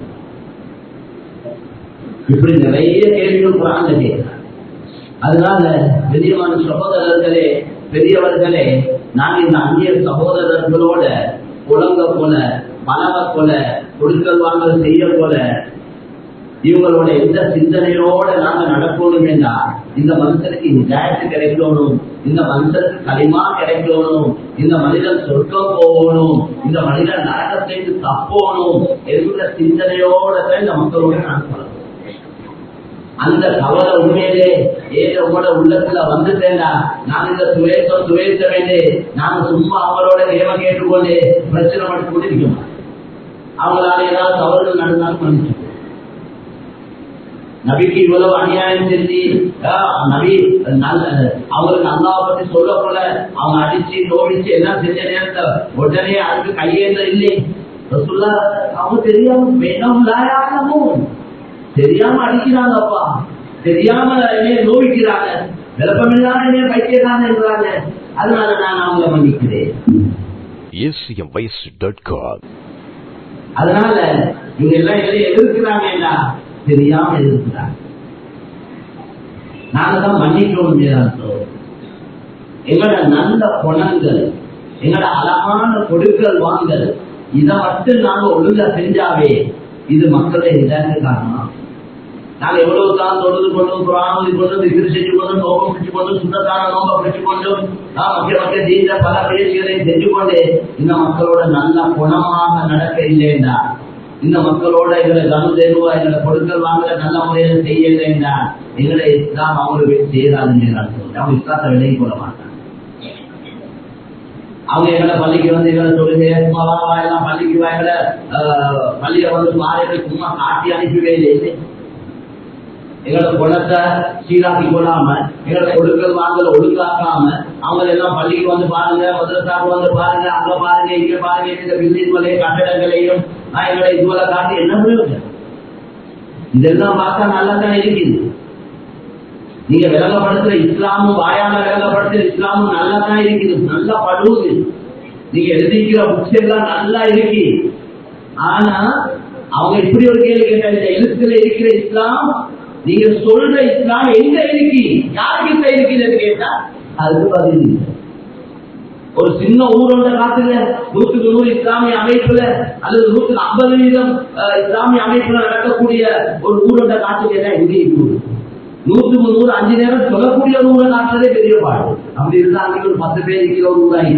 இப்படி நிறைய கேள்விகள் குரான்ல கேட்கிறார் அதனால பெரியமான சகோதரர்களே பெரியவர்களே நான் இந்த அந்நிய சகோதரர்களோட புலங்க போல பணவ போல கொடுக்கல் வாங்கல் செய்ய போல இவங்களோட எந்த சிந்தனையோட நாங்க நடக்கணும் என்றா இந்த மனுஷனுக்கு நிஜாயத்து கிடைக்கணும் இந்த மனுஷனுக்கு களிமா கிடைக்கணும் இந்த மனிதன் சொர்க்கம் போகணும் இந்த மனிதன் நரகத்திற்கு தப்போணும் என்ற சிந்தனையோட தான் இந்த மக்களோட நான் சொல்லணும் அந்த கவலை உண்மையிலே ஏன் உங்களோட உள்ளத்துல வந்துட்டேன்டா நான் இந்த சுவேசம் சுவேச வேண்டே நாங்க சும்மா அவங்களோட நியம கேட்டுக்கொண்டு பிரச்சனை மட்டும் கொண்டு இருக்க மாட்டோம் அவங்களால ஏதாவது தவறுகள் நடந்தாலும் மன்னிச்சு நபிக்கு இவ்வளவு அநியாயம் செஞ்சு நபி நல்ல அவங்களுக்கு அல்லாவை பத்தி சொல்ல போல அவங்க அடிச்சு நோடிச்சு எல்லாம் செஞ்ச நேரத்தை உடனே அதுக்கு கையேந்த இல்லை சொல்ல அவங்க தெரியாம வேணும் லாயானமும் தெரியாம அடிக்கிறாங்கப்பா தெரியாம என்னைய நோவிக்கிறாங்க விளப்பமில்லாம என்னைய பைத்தியக்காரன் என்றாங்க அதனால நான் அவங்கள மன்னிக்கிறேன் acmvoice.com அதனால இவங்க எல்லாம் எதை எதிர்க்கிறாங்கன்னா தெரியாம எதிர்க்கிறாங்க நாங்க தான் மன்னிக்கணும் அர்த்தம் எங்களோட நல்ல குணங்கள் எங்களோட அழகான கொடுக்கல் வாங்கல் இதை மட்டும் நாங்க ஒழுங்கா செஞ்சாவே இது மக்களை இதாக்கு காரணம் நாங்க எவ்வளவு தான் தொழுது கொண்டும் புறாணி கொண்டும் இது செஞ்சு கொண்டும் நோக்கம் பிடிச்சு கொண்டும் சுத்தத்தான நோக்கம் பிடிச்சு கொண்டும் மக்கள் மக்கள் ஜீவித பல பயிற்சிகளை செஞ்சு கொண்டு இந்த மக்களோட நல்ல குணமாக நடக்க இல்லைண்டா இந்த மக்களோட எங்களை கனு தேர்வா எங்களை கொடுக்கல் வாங்கல நல்ல முறையில செய்ய இல்லைண்டா எங்களை இஸ்லாம் அவங்களுக்கு செய்யறாதுன்னு அவங்க இஸ்லாத்தை விலகி கொள்ள மாட்டாங்க அவங்க எங்களை பள்ளிக்கு வந்து எங்களை தொழுகை சும்மா வா எல்லாம் பள்ளிக்கு வா எங்களை பள்ளியை வந்து பாருங்க சும்மா காட்டி அனுப்பவே இல்லை எங்களோட குணத்தை சீராக்கி கொள்ளாம எங்களோட கொடுக்கல் வாங்கல ஒழுங்காக்காம அவங்க எல்லாம் பள்ளிக்கு வந்து பாருங்க மதுரசாக்கு வந்து பாருங்க அங்க பாருங்க இங்க பாருங்க இந்த பில்டிங்களையும் கட்டடங்களையும் எங்களை இதுவரை காட்டி என்ன பிரயோஜனம் இதெல்லாம் பார்த்தா நல்லா தான் இருக்குது நீங்க விளங்கப்படுத்துற இஸ்லாமும் வாயால விளங்கப்படுத்துற இஸ்லாமும் நல்லா தான் இருக்குது நல்லா படுவது நீங்க எழுதிக்கிற புக்ஸ் எல்லாம் நல்லா இருக்கு ஆனா அவங்க இப்படி ஒரு கேள்வி கேட்டாங்க இந்த எழுத்துல இருக்கிற இஸ்லாம் நீங்க சொல்ற இஸ்லாம் எங்க இருக்கு யாருக்கிட்ட இருக்குன்னு கேட்டா அதுக்கு பதில் இல்லை. ஒரு சின்ன ஊரோட காட்டுல நூற்றுக்கு நூறு இஸ்லாமிய அமைப்புல அல்லது நூற்றுக்கு ஐம்பது வீதம் அஹ், இஸ்லாமிய அமைப்புல நடக்கக்கூடிய ஒரு ஊரோட காட்டு கேட்டா எங்க இருக்குது நூற்றுக்கு நூறு அஞ்சு நேரம் சொல்லக்கூடிய ஒரு ஊரை காட்டுறதே பெரிய பாடு அப்படி இருந்தா அன்னைக்கு ஒரு பத்து பேர் இருக்கிற ஒரு ஊராகி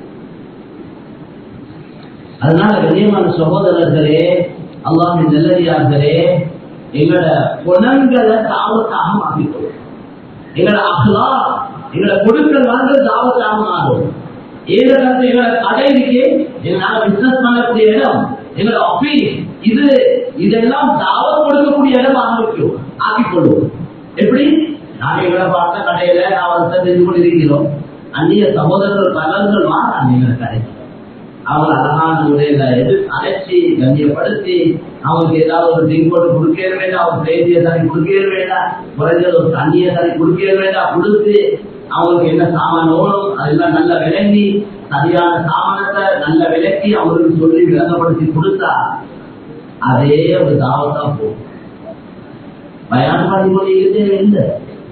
அதனால கண்ணியமான சகோதரர்களே அல்லாஹின் நல்லடியார்களே எங்களோட குணங்களை தாவத்தாக மாற்றிக்கொள்ளும் எங்களோட அஹ்லா எங்களோட கொடுக்கல் வாங்கல் தாவத்தாக மாறும் ஏழு கருத்து எங்களோட கடை இருக்கு எங்களால பிசினஸ் பண்ணக்கூடிய இடம் எங்களோட ஆபீஸ் இது இதெல்லாம் தாவல் கொடுக்கக்கூடிய இடம் ஆரம்பிக்கும் ஆக்கிக் கொள்வோம் எப்படி நாங்க எங்களை பார்த்த கடையில நான் வந்து செஞ்சு கொண்டிருக்கிறோம் அந்நிய சகோதரர்கள் பலர்கள் வாங்க எங்களை கடைக்கு அவங்க அழகான முறையில எது அழைச்சி கண்ணியப்படுத்தி அவங்களுக்கு ஏதாவது ஒரு ட்ரிங்க் போட்டு கொடுக்க வேண்டாம் அவங்க பேசிய தண்ணி கொடுக்க வேண்டாம் குறைஞ்சது ஒரு தண்ணிய தண்ணி கொடுக்க வேண்டாம் கொடுத்து அவங்களுக்கு என்ன சாமான் ஓடும் அதெல்லாம் நல்லா விளங்கி சரியான சாமானத்தை நல்ல விளக்கி அவங்களுக்கு சொல்லி விளங்கப்படுத்தி கொடுத்தா அதே ஒரு தாவத்தா போகும் பயான் பண்ணி கொண்டிருக்கிறதே இல்லை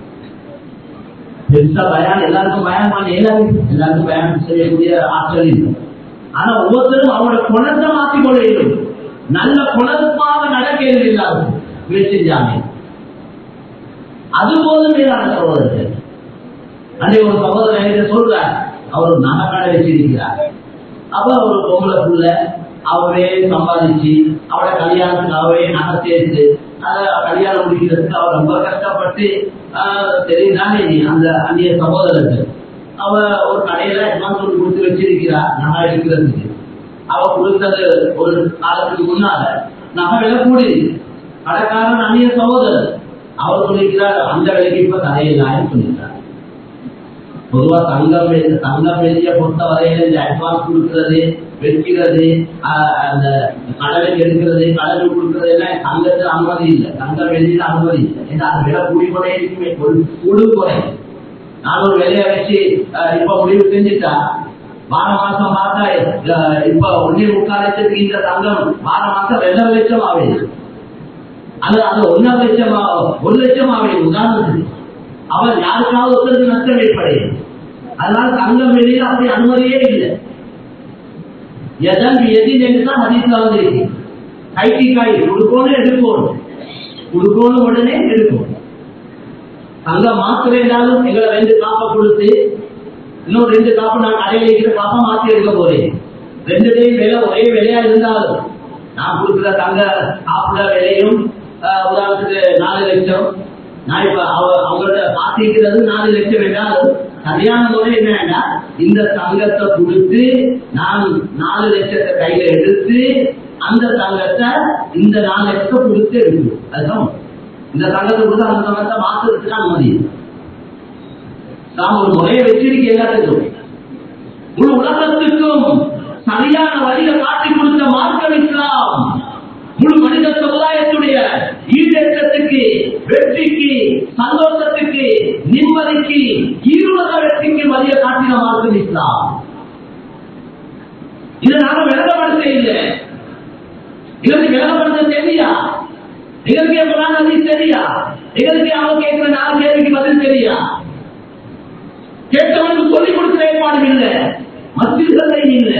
பெருசா பயான் எல்லாருக்கும் பயான் பண்ண இயலாது எல்லாருக்கும் பயான் செய்யக்கூடிய ஆற்றல் இல்லை ஆனா ஒவ்வொருத்தரும் அவரோட குணத்தை மாற்றிக் கொள்ள வேண்டும் நல்ல குணமாக நடக்க இல்லாது முயற்சி செஞ்சாங்க அது போதும் மேலான சகோதரர்கள் அன்றைய ஒரு சகோதரர் என்கிட்ட சொல்றார் அவர் நகைக்கடை வச்சிருக்கிறார் அப்ப ஒரு பொம்பளை புள்ள அவரே சம்பாதிச்சு அவட கல்யாணத்துக்கு அவரே நகை சேர்த்து அத கல்யாணம் முடிக்கிறதுக்கு அவர் ரொம்ப கஷ்டப்பட்டு தெரியுதானே அந்த அந்நிய சகோதரர்கள் அவ ஒரு கடையில அட்வான்ஸ் ஒன்று கொடுத்து வச்சிருக்கிறா நகை எடுக்கிறதுக்கு அவ கொடுத்தது ஒரு காலத்துக்கு முன்னால நகை விலை கூடி கடைக்காரன் அந்நிய சகோதரர் அவர் சொல்லியிருக்கிறார் அந்த விலைக்கு இப்ப கதையில்லான்னு சொல்லியிருக்கார் பொதுவா தங்கம் வெள்ளி- தங்கம் வெளிய பொறுத்த வரையில இந்த அட்வான்ஸ் கொடுக்கிறது வைக்கிறது அந்த கடலை எடுக்கிறது கடலை கொடுக்கிறது எல்லாம் தங்கத்தில் அனுமதி இல்லை தங்கம் வெளியில அனுமதி இல்லை ஏன்னா அது விலை கூடி கொண்டே இருக்குமே ஒரு கூடு குறை நான் ஒரு விலையை வச்சு அஹ், இப்ப முடிவு செஞ்சுட்டா வார மாசம் பார்த்தா அஹ், இப்ப ஒன்னே முக்கால் லட்சத்துக்கு இந்த தங்கம் வார மாசம் ரெண்டரை லட்சம் ஆகுது அது அது ஒன்னரை லட்சம் ஆ- ஒரு லட்சம் ஆகுது உதாரணத்துக்கு அவன் யாருக்காவது ஒருத்தருக்கு நஷ்டம் ஏற்படையும் அதனால தங்கம் வெளியில அப்படி அனுமதியே இல்லை எதன் எதின் என்று தான் ஹதீஸ்ல வந்திருக்கு கைக்கு காய் கொடுக்கணும் எடுக்கணும் கொடுக்கணும் உடனே எடுக்கணும் தங்கம் மாத்த வேண்டாலும் எங்களை ரெண்டு காப்பை கொடுத்து இன்னும் ரெண்டு காப்பு நான் கடையில் இருக்கிற காப்பை மாத்தி எடுக்க போறேன் ரெண்டுலையும் விலை ஒரே விலையா இருந்தாலும் நான் கொடுக்குற தங்க காப்புல விலையும் ஆஹ், உதாரணத்துக்கு நாலு லட்சம் நான் இப்ப அவ- அவங்களோட மாத்திக்கிறது நாலு லட்சம் என்றாலும் சரியான முறை என்னன்னா இந்த தங்கத்தை கொடுத்து நான் நாலு லட்சத்தை கையில எடுத்து அந்த தங்கத்தை இந்த நாலு லட்சத்தை கொடுத்து எடுக்கணும் அதுதான் இந்த தங்கத்தை கொடுத்து அந்த தங்கத்தை மாத்துறதுக்கு அனுமதி இல்லை. நாம் ஒரு முறையை வச்சிருக்க எல்லாத்துக்கும் முழு உலகத்துக்கும் சரியான வழியை காட்டி கொடுத்த மார்க்கம் இஸ்லாம் முழு மனித சமுதாயத்துடைய ஈடேற்றத்துக்கு வெற்றிக்கு சந்தோஷத்துக்கு நிம்மதிக்கு ஈருலக வெற்றிக்கு வழியை காட்டின மார்க்கம் இஸ்லாம் இதை நாம விளங்கப்படுத்த இல்லை எங்களுக்கு விளங்கப்படுத்த தெரியா எங்களுக்கு எப்பதான் அது தெரியா எங்களுக்கு அவங்க கேட்கிற நாலு கேள்விக்கு பதில் தெரியா கேட்டவனுக்கு சொல்லிக் கொடுக்கிற ஏற்பாடும் இல்லை மத்தியில் இல்லை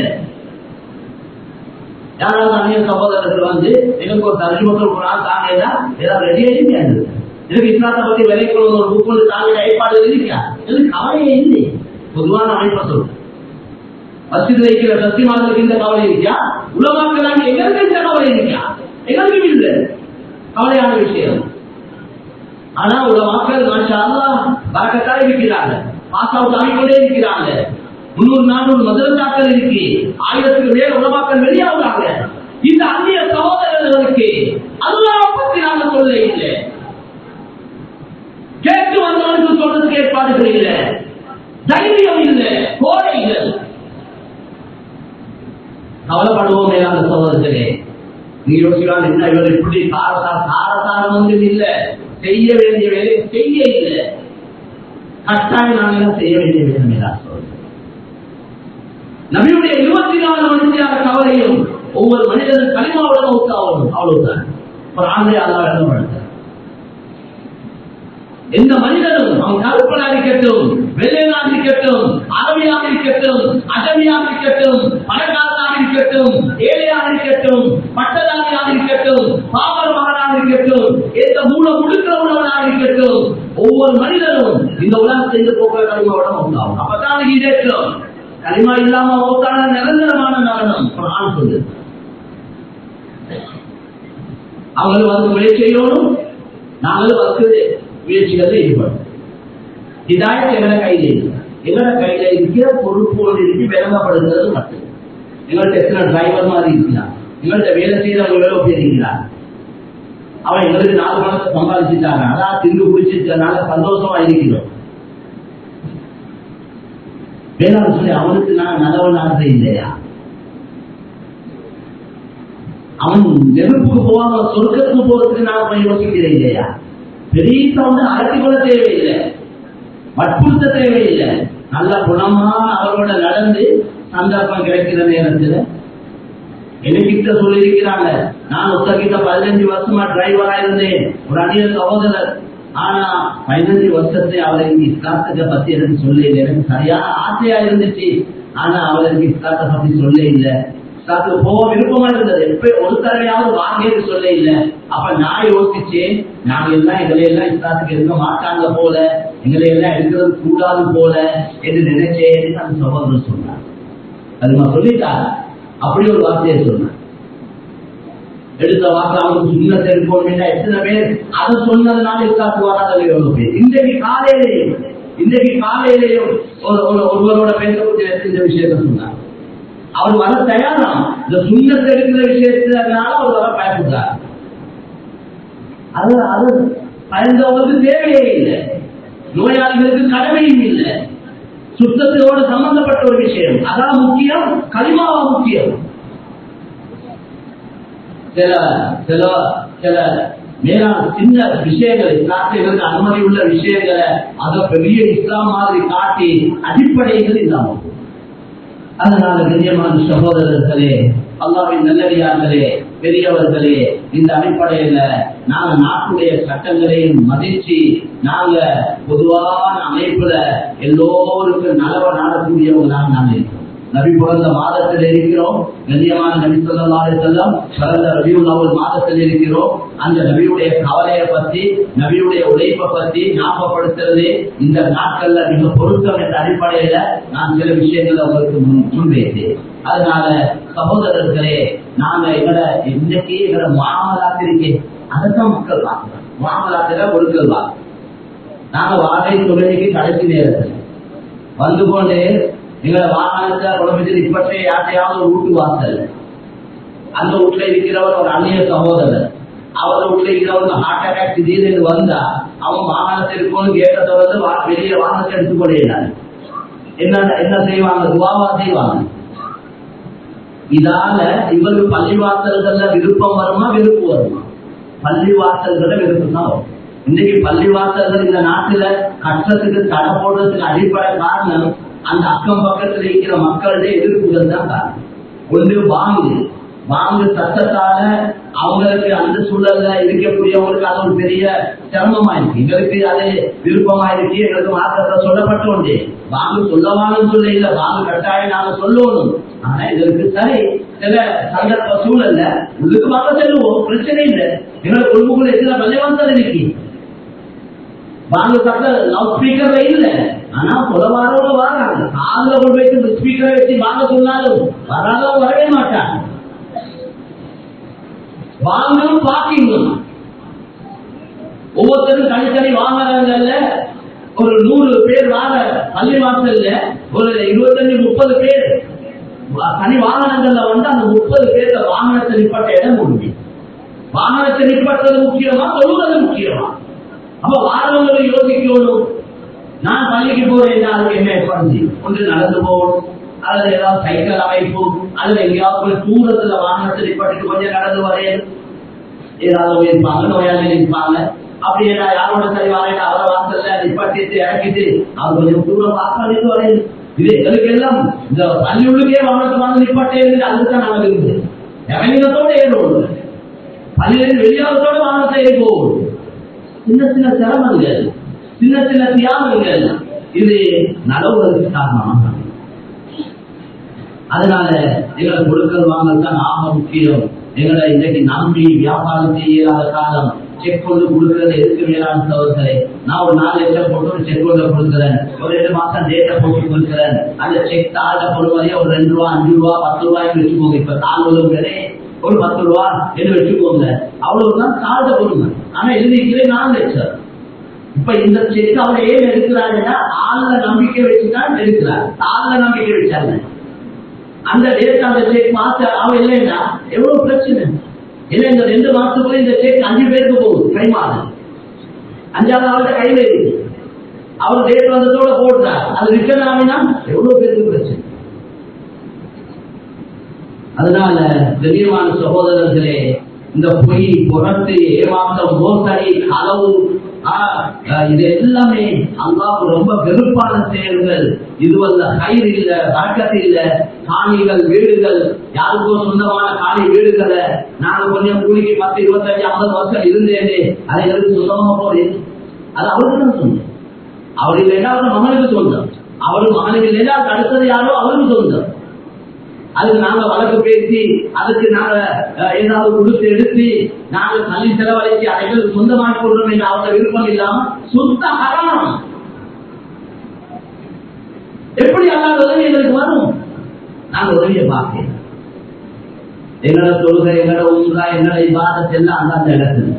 யாராவது அந்நிய சகோதரர்கள் வந்து எனக்கு ஒரு தர்ஜுமத்தில் குரான் தாங்க ஏதாவது ரெடி ஆயிருங்க எனக்கு இஸ்லாத்தை பத்தி விலைக்கு ஒரு புக் ஒன்று தாங்க ஏற்பாடு இருக்கா எனக்கு கவலையே இல்லை பொதுவான அமைப்பை சொல்றேன் மசித் வைக்கிற சத்தியமானதுக்கு இந்த கவலை இருக்கா உலமாக்கலாங்க எங்களுக்கு இந்த கவலை இருக்கா எங்களுக்கும் இல்லை கவலையான விஷயம் ஆனா உலமாக்கள் மாஷா அல்லாஹ் பறக்கத்தா இருக்கிறாங்க பாஸ் அவுட் ஆகிக்கொண்டே இருக்கிறாங்க முன்னூறு நானூறு மதுரத்தாக்கள் இருக்கு ஆயிரத்துக்கு மேல உலமாக்கள் வெளியாகுறாங்க இந்த அந்நிய சகோதரர்களுக்கு அல்லாஹ் பத்தி நாங்க சொல்ல இல்லை கேட்டு வந்தவனுக்கு சொல்றதுக்கு ஏற்பாடுகள் இல்லை தைரியம் இல்லை கோடைகள் கவலைப்படுவோம் மேலான சகோதரர்களே நீ யோசிக்கலாம் என்ன இவர் இப்படி காரசார காரசாரம் ஒன்றும் இல்ல செய்ய வேண்டிய வேலை செய்ய இல்லை கட்டாயம் நாங்கள் எல்லாம் செய்ய வேண்டிய வேலை மேலான சகோதரர்களே நபியுடைய இருபத்தி நாலு மணித்தியான கவலையும் ஒவ்வொரு மனிதனும் களிமாவுடன் ஒத்தாவணும் அவ்வளவுதான் ஒரு ஆண்டை அல்லாஹ் எழுதப்படுத்த எந்த மனிதனும் அவன் கருப்பனாக இருக்கட்டும் வெள்ளையனாக இருக்கட்டும் அரபியாக இருக்கட்டும் அகமியாக இருக்கட்டும் பணக்காரனாக இருக்கட்டும் ஏழையாக இருக்கட்டும் பட்டதாரியாக இருக்கட்டும் பாமர மகனாக இருக்கட்டும் எந்த மூல முழுக்கிறவனாக இருக்கட்டும் ஒவ்வொரு மனிதனும் இந்த உலகத்தை இந்த போக்குற களிமாவோட உண்டாகும் அப்பதான் ஈடேற்றம் களிமா இல்லாம ஓத்தான நிரந்தரமான மரணம் ஆண் சொல்லு அவங்களும் வந்து முயற்சி செய்யணும் நாங்களும் வந்து முயற்சிகளில் ஈடுபடும் இதாயத் எங்களை கையில் இல்லை எங்களோட கையில இருக்கிற பொறுப்போடு இருக்கு விளங்கப்படுகிறது மட்டும் எங்கள்கிட்ட எத்தனை டிரைவர் மாதிரி இருக்கிறான் எங்கள்கிட்ட வேலை செய்யறவங்க வேலை பேர் இருக்கிறான் அவன் எங்களுக்கு நாலு பணத்தை சம்பாதிச்சுட்டாங்க அதான் திண்டு குடிச்சிருக்கிறதுனால சந்தோஷமா இருக்கிறோம் வேளாண் சொல்லி அவனுக்கு நான் நல்லவனாக இல்லையா அவன் நெருப்புக்கு போவாம சொர்க்கத்துக்கு போறதுக்கு நான் போய் யோசிக்கிறேன் இல்லையா பெரிய வந்து அழைத்து கொள்ள தேவையில்லை வற்புறுத்த தேவையில்லை நல்ல குணமா அவரோட நடந்து சந்தர்ப்பம் கிடைக்கிற நேரத்துல என்கிட்ட சொல்லியிருக்கிறாங்க நான் ஒருத்தர்கிட்ட பதினஞ்சு வருஷமா டிரைவரா இருந்தேன் ஒரு அந்நிய சகோதரர் ஆனா பதினஞ்சு வருஷத்தை அவருக்கு இஸ்லாத்துக்க பத்தி எனக்கு சொல்ல இல்லை எனக்கு சரியான ஆசையா இருந்துச்சு ஆனா அவருக்கு இஸ்லாத்தை பத்தி சொல்ல இல்லை இஸ்லாத்துக்கு போக விருப்பமா இருந்தது எப்ப ஒரு தடவையாவது வாங்கன்னு சொல்ல இல்லை அப்ப நான் யோசிச்சேன் நாங்க எல்லாம் எங்களை எல்லாம் இஸ்லாத்துக்கு இருக்க மாட்டாங்க போல எங்களை எல்லாம் எடுக்கிறது கூடாது போல என்று நினைச்சேன் அந்த சகோதரர் சொன்னார் அது நான் சொல்லிட்டாங்க அப்படி ஒரு வார்த்தையை சொன்னேன் எடுத்த வார்த்தை அவனுக்கு சுண்ணத்தை இருக்கணும் எத்தனை பேர் அதை சொன்னதுனால இஸ்லாத்து வராத எவ்வளவு பேர் இன்றைக்கு காலையிலேயும் இன்றைக்கு காலையிலேயும் ஒரு ஒரு ஒருவரோட பேசக்கூடிய இந்த விஷயத்த சொன்னார் அவர் வர தயாராம் இந்த சுண்ணத்தை எடுக்கிற விஷயத்தினால அவர் வர பயப்படுறார் அது அது பயந்தவங்களுக்கு தேவையே இல்லை நோயாளிகளுக்கு கடமையும் இல்லை சுத்தத்தோடு சம்பந்தப்பட்ட ஒரு விஷயம் அதான் முக்கியம் களிமாவா முக்கியம் சில சில சில மேலான சின்ன விஷயங்கள் இஸ்லாத்திற்கு அனுமதி உள்ள விஷயங்களை அதை பெரிய இஸ்லாம் மாதிரி காட்டி அடிப்படைகள் இல்லாமல் அதனால கண்ணியமான சகோதரர்களே அல்லாவின் நல்லடியார்களே பெரியவர்களே இந்த அடிப்படையில நாங்க நாட்டுடைய சட்டங்களையும் மதிச்சு நாங்க பொதுவான அமைப்புல எல்லோருக்கும் நலவ நாடக்கூடியவங்களாக நாங்க இருக்கிறோம் நபி பிறந்த மாதத்தில் இருக்கிறோம் கண்ணியமான நபி சொல்லலாறு செல்லம் பிறந்த ரபியுல் அவள் மாதத்தில் இருக்கிறோம் அந்த நபியுடைய கவலையை பத்தி நபியுடைய உழைப்பை பத்தி ஞாபகப்படுத்துறது இந்த நாட்கள்ல மிக பொருத்தம் என்ற அடிப்படையில நான் சில விஷயங்களை உங்களுக்கு முன் முன்வைத்தேன் அதனால சகோதரர்களே நாங்க எங்கட இன்னைக்கு எங்கட மாமலாத்து இருக்கேன் அதைத்தான் மக்கள் பார்க்கிறோம் மாமலாத்துல ஒழுக்கல் பார்க்கிறோம் நாங்க வாகை தொழிலுக்கு கடைசி நேரத்தில் வந்து கொண்டு எங்களை வாகனத்தை குழம்பு இப்பற்றே யார்ட்டையாவது ஒரு வீட்டு வாசல் அந்த வீட்டுல இருக்கிறவர் ஒரு அந்நிய சகோதரர் அவர் வீட்டுல இருக்கிறவங்க ஹார்ட் அட்டாக் திடீர்னு வந்தா அவன் வாகனத்தை இருக்கும் கேட்ட தொடர்ந்து வெளியே வாகனத்தை எடுத்துக்கொள்ளாரு என்ன என்ன செய்வாங்க துவாவா செய்வாங்க இதால இவருக்கு பள்ளிவாசல்கள்ல விருப்பம் வருமா வெறுப்பு வருமா பள்ளிவாசல்கள்ல விருப்பம் தான் வரும் இன்னைக்கு பள்ளிவாசல்கள் இந்த நாட்டுல கஷ்டத்துக்கு தடை போடுறதுக்கு அடிப்படை காரணம் அந்த அக்கம் பக்கத்துல இருக்கிற மக்களுடைய எதிர்ப்புகள் தான் காரணம் ஒன்று வாங்கு வாங்கு சட்டத்தால அவங்களுக்கு அந்த சூழல்ல இருக்கக்கூடியவங்களுக்கு அது ஒரு பெரிய சிரமமா இருக்கு எங்களுக்கு அது விருப்பமா இருக்கு எங்களுக்கு மாற்றத்தை சொல்லப்பட்ட ஒன்று வாங்கு சொல்லவானும் சொல்ல இல்ல வாங்கு கட்டாயம் நாங்க சொல்லணும் ஆனா எங்களுக்கு சரி சில சந்தர்ப்ப சூழல்ல உள்ளுக்கு வாங்க செல்லுவோம் பிரச்சனை இல்லை எங்களுக்கு குடும்பக்குள்ள எத்தனை பள்ளிவாசல் இருக்கு வாங்க சட்ட லவுட் ஸ்பீக்கர்ல இல்ல ஆனா புலவாரோட வராங்க காதுல கொண்டு வைத்து ஸ்பீக்கரை வச்சு வாங்க சொன்னாலும் வராத வரவே மாட்டாங்க வாங்கணும் பார்க்கிங்கும் ஒவ்வொருத்தரும் தனித்தனி வாகனங்கள்ல ஒரு நூறு பேர் வாங்க பள்ளி வாசல்ல ஒரு இருபத்தஞ்சு முப்பது பேர் தனி வாகனங்கள்ல வந்து அந்த முப்பது பேர் வாகனத்தை நிப்பட்ட இடம் முடியும் வாகனத்தை நிப்பட்டது முக்கியமா சொல்லுவது முக்கியமா அப்ப வாரவங்களை யோசிக்கணும் நான் பள்ளிக்கு போறேன் அதுக்கு என்ன ஏற்பாடு ஒன்று நடந்து போகணும் அல்லது ஏதாவது சைக்கிள் அமைப்பு அல்லது எங்கேயாவது போய் தூரத்துல வாகனத்தை நிப்பாட்டிட்டு கொஞ்சம் நடந்து வரேன் ஏதாவது இருப்பாங்க நோயாளிகள் இருப்பாங்க அப்படி என்ன யாரோட சரி வரேன் அவரை வாசல்ல நிப்பாட்டிட்டு இறக்கிட்டு அவர் கொஞ்சம் தூரம் வாசலிட்டு வரேன் இது எங்களுக்கு எல்லாம் இந்த பள்ளி உள்ளுக்கே வாகனத்தை வாங்க நிப்பாட்டே இருந்து அதுதான் நாங்கள் இருந்து இறங்கினத்தோட ஏறுவோம் பள்ளியிலிருந்து வெளியாகத்தோட வாகனத்தை ஏறி போவோம் சின்ன சின்ன சிரமங்கள் சின்ன சின்ன தியாகங்கள் இது நடவுகளுக்கு காரணமாக அதனால எங்களை கொடுக்கல் வாங்கல் தான் ஆக முக்கியம் எங்களை இன்றைக்கு நம்பி வியாபாரம் செய்யாத காலம் செக் கொண்டு கொடுக்கறது எதுக்கு மேலான சகோதரே நான் ஒரு நாலு லட்சம் போட்டு ஒரு செக் கொண்டு கொடுக்குறேன் ஒரு ரெண்டு மாசம் டேட்டை போட்டு கொடுக்குறேன் அந்த செக் தாழ பொறுமதியே ஒரு ரெண்டு ரூபா அஞ்சு ரூபா பத்து ரூபாய்க்கு வச்சுக்கோங்க இப்ப தாழ்வு விலை ஒரு பத்து ரூபா என்று வச்சுக்கோங்க அவ்வளவுதான் தாழ்ந்த பொறுமை ஆனா எழுதிக்கிறேன் நாலு லட்சம் இப்ப இந்த செக் அவர் ஏன் எடுக்கிறாருன்னா ஆள்ல நம்பிக்கை வச்சுதான் எடுக்கிறார் ஆள்ல நம்பிக்கை வச்சாங்க அந்த டேட் அந்த செக் மாத்த அவன் இல்லைன்னா எவ்வளவு பிரச்சனை இல்ல இந்த ரெண்டு மாசத்துக்குள்ள இந்த செக் அஞ்சு பேருக்கு போகுது கை மாறு அஞ்சாவது அவர்கிட்ட கையில இருக்கு அவர் டேட் வந்ததோட போடுறார் அது ரிட்டர்ன் ஆகினா எவ்வளவு பேருக்கு பிரச்சனை அதனால கண்ணியமான சகோதரர்களே இந்த பொய் புரட்டு ஏமாற்றம் மோசடி களவு ஆஹ், ஆஹ், இது எல்லாமே அல்லாஹ் ரொம்ப வெறுப்பான செயல்கள் இதுவல்ல கயிறு இல்ல வழக்கத்து இல்ல காணிகள் வீடுகள் யாருக்கோ சொந்தமான காணி வீடுகளை நான் கொஞ்சம் கூலிக்கு பத்து இருபத்தஞ்சு ஐம்பது வருஷம் இருந்தேனே அதை எனக்கு சொந்தமா போறேன் அது அவருக்கு தான் சொந்தம் அவர் இல்லைன்னா அவர் மகனுக்கு சொந்தம் அவரு மகனுக்கு இல்லைன்னா அதுக்கு அடுத்தது யாரோ அவருக்கு சொந்தம் அதுக்கு நாங்க வழக்கு பேசி அதுக்கு நாங்க அஹ், ஏதாவது கொடுத்து எடுத்து நாங்க தள்ளி செலவழிச்சு அதைகள் சொந்தமாக்கி கொள்றோம் என்று அவங்க விருப்பம் இல்லாம சுத்த ஹராம் எப்படி அல்லாத உதவி எங்களுக்கு வரும் நாங்க உதவியை பார்க்கிறோம் எங்களோட தொழுகை எங்களோட உங்கா எங்களோட இபாதத் எல்லாம் அந்தந்த இடத்துல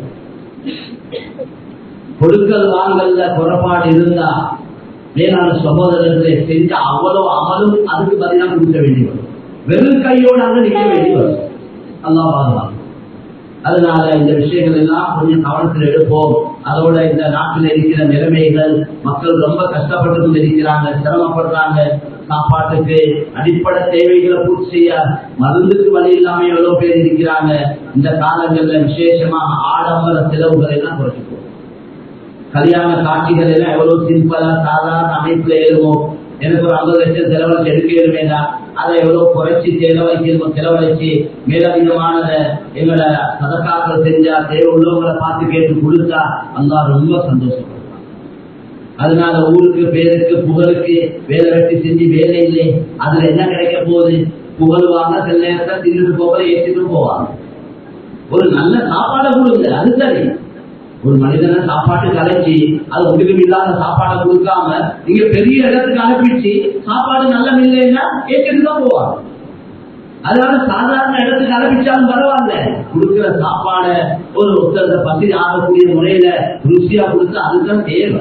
கொடுக்கல் வாங்கல்ல குறைபாடு இருந்தா மேலான சகோதரர்களை செஞ்ச அவ்வளவு அமலும் அதுக்கு பதிலாக கொடுக்க வேண்டி வரும் வெறும் கையோடு அங்க நிற்க வேண்டி வரும் அல்லாஹ் பாதுகாக்கும் அதனால இந்த விஷயங்கள் எல்லாம் கொஞ்சம் கவனத்தில் எடுப்போம் அதோட இந்த நாட்டில் இருக்கிற நிலைமைகள் மக்கள் ரொம்ப கஷ்டப்பட்டு கொண்டு இருக்கிறாங்க சிரமப்படுறாங்க சாப்பாட்டுக்கு அடிப்படை தேவைகளை பூர்த்தி செய்ய மருந்துக்கு வழி இல்லாம எவ்வளவு பேர் இருக்கிறாங்க இந்த காலங்கள்ல விசேஷமாக ஆடம்பர செலவுகளை எல்லாம் குறைச்சிப்போம் கல்யாண காட்சிகள் எல்லாம் எவ்வளவு சிம்பிளா சாதாரண அமைப்புல ஏறுமோ எனக்கு ஒரு ஐம்பது லட்சம் செலவழிச்சு எடுக்க வேண்டாம் அதை எவ்வளவு குறைச்சி செலவழிக்கணுமோ செலவழிச்சு மேலதிகமான எங்களை சதக்காக்கள் செஞ்சா தேவை உள்ளவங்களை பார்த்து கேட்டு கொடுத்தா அங்க ரொம்ப சந்தோஷம் அதனால ஊருக்கு பேருக்கு புகழுக்கு வேலை வெட்டி செஞ்சு வேலை இல்லை அதுல என்ன கிடைக்க போகுது புகழுவாங்க சில நேரத்தை தின்னுட்டு போக ஏற்றிட்டு போவாங்க ஒரு நல்ல சாப்பாடை கொடுங்க அது சரி ஒரு மனிதனை சாப்பாட்டு கலைச்சி அது ஒன்றுக்கும் இல்லாத சாப்பாடை கொடுக்காம நீங்க பெரிய இடத்துக்கு அனுப்பிச்சு சாப்பாடு நல்ல இல்லைன்னா ஏற்றுட்டு தான் போவாங்க அதனால சாதாரண இடத்துக்கு அனுப்பிச்சாலும் பரவாயில்ல கொடுக்கிற சாப்பாட ஒரு ஒருத்தர் பசி ஆகக்கூடிய முறையில ருசியா கொடுத்து அதுதான் தேவை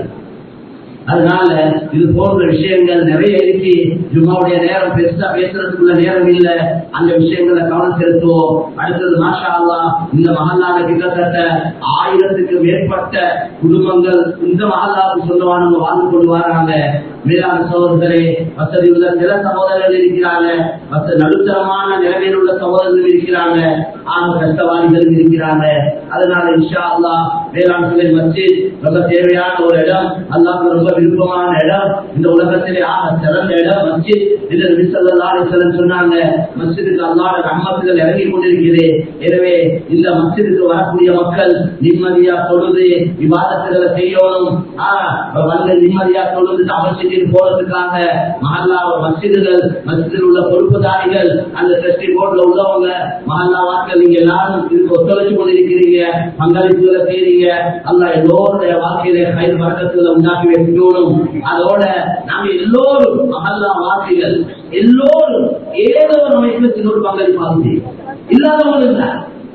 அதனால இது போன்ற விஷயங்கள் நிறைய இருக்கு ஜும்மாவுடைய நேரம் பெருசா பேசுறதுக்குள்ள நேரம் இல்ல அந்த விஷயங்களை கவனம் செலுத்துவோம் அடுத்தது மாஷா அல்லா இந்த மகல்லால கிட்டத்தட்ட ஆயிரத்துக்கு மேற்பட்ட குடும்பங்கள் இந்த மகல்லாவுக்கு சொந்தமானவங்க வாழ்ந்து கொண்டு வராங்க மேலான சகோதரர்களே வசதி உள்ள சில சகோதரர்கள் இருக்கிறாங்க வச நடுத்தரமான நிலைமையில் உள்ள சகோதரர்கள் இருக்கிறாங்க ஆக கஷ்டவாதிகளும் இருக்கிறாங்க அதனால இன்ஷா அல்லா வேளாண் சிலை மஸ்ஜித் ரொம்ப தேவையான ஒரு இடம் அல்லாஹ் ரொம்ப விருப்பமான இடம் இந்த உலகத்திலே ஆக சிறந்த இடம் மஸ்ஜித் இந்த நபி ஸல்லல்லாஹு அலைஹி வஸல்லம் சொன்னாங்க மஸ்ஜிதுக்கு அல்லாஹ்வுடைய ரஹ்மத்துகள் இறங்கி கொண்டிருக்கிறது எனவே இந்த மஸ்ஜிதுக்கு வரக்கூடிய மக்கள் நிம்மதியா தொழுது விவாதத்துகளை செய்யணும் ஆஹ் வந்து நிம்மதியா தொழுது அமல் செஞ்சுட்டு போறதுக்காக மஹல்லா மஸ்ஜிதுகள் மஸ்ஜிதில் உள்ள பொறுப்புதாரிகள் அந்த டிரஸ்டி போர்ட்ல உள்ளவங்க மஹல்லா வாக்கள் நீங்க எல்லாரும் இதுக்கு ஒத்துழைச்சு கொண்டிருக்கிறீங்க பங்களிப்புகளை செய்றீங்க அல்லாஹ் எல்லோருடைய வாழ்க்கையில கயிறு வழக்கத்துல உண்டாக்கி வைக்கணும் அதோட நாங்க எல்லோரும் மஹல்லா வாசிகள் எல்லோரும் ஏதோ ஒரு அமைப்புல சின்ன ஒரு பங்களிப்பாக செய்யும் இல்லாதவங்க இல்லை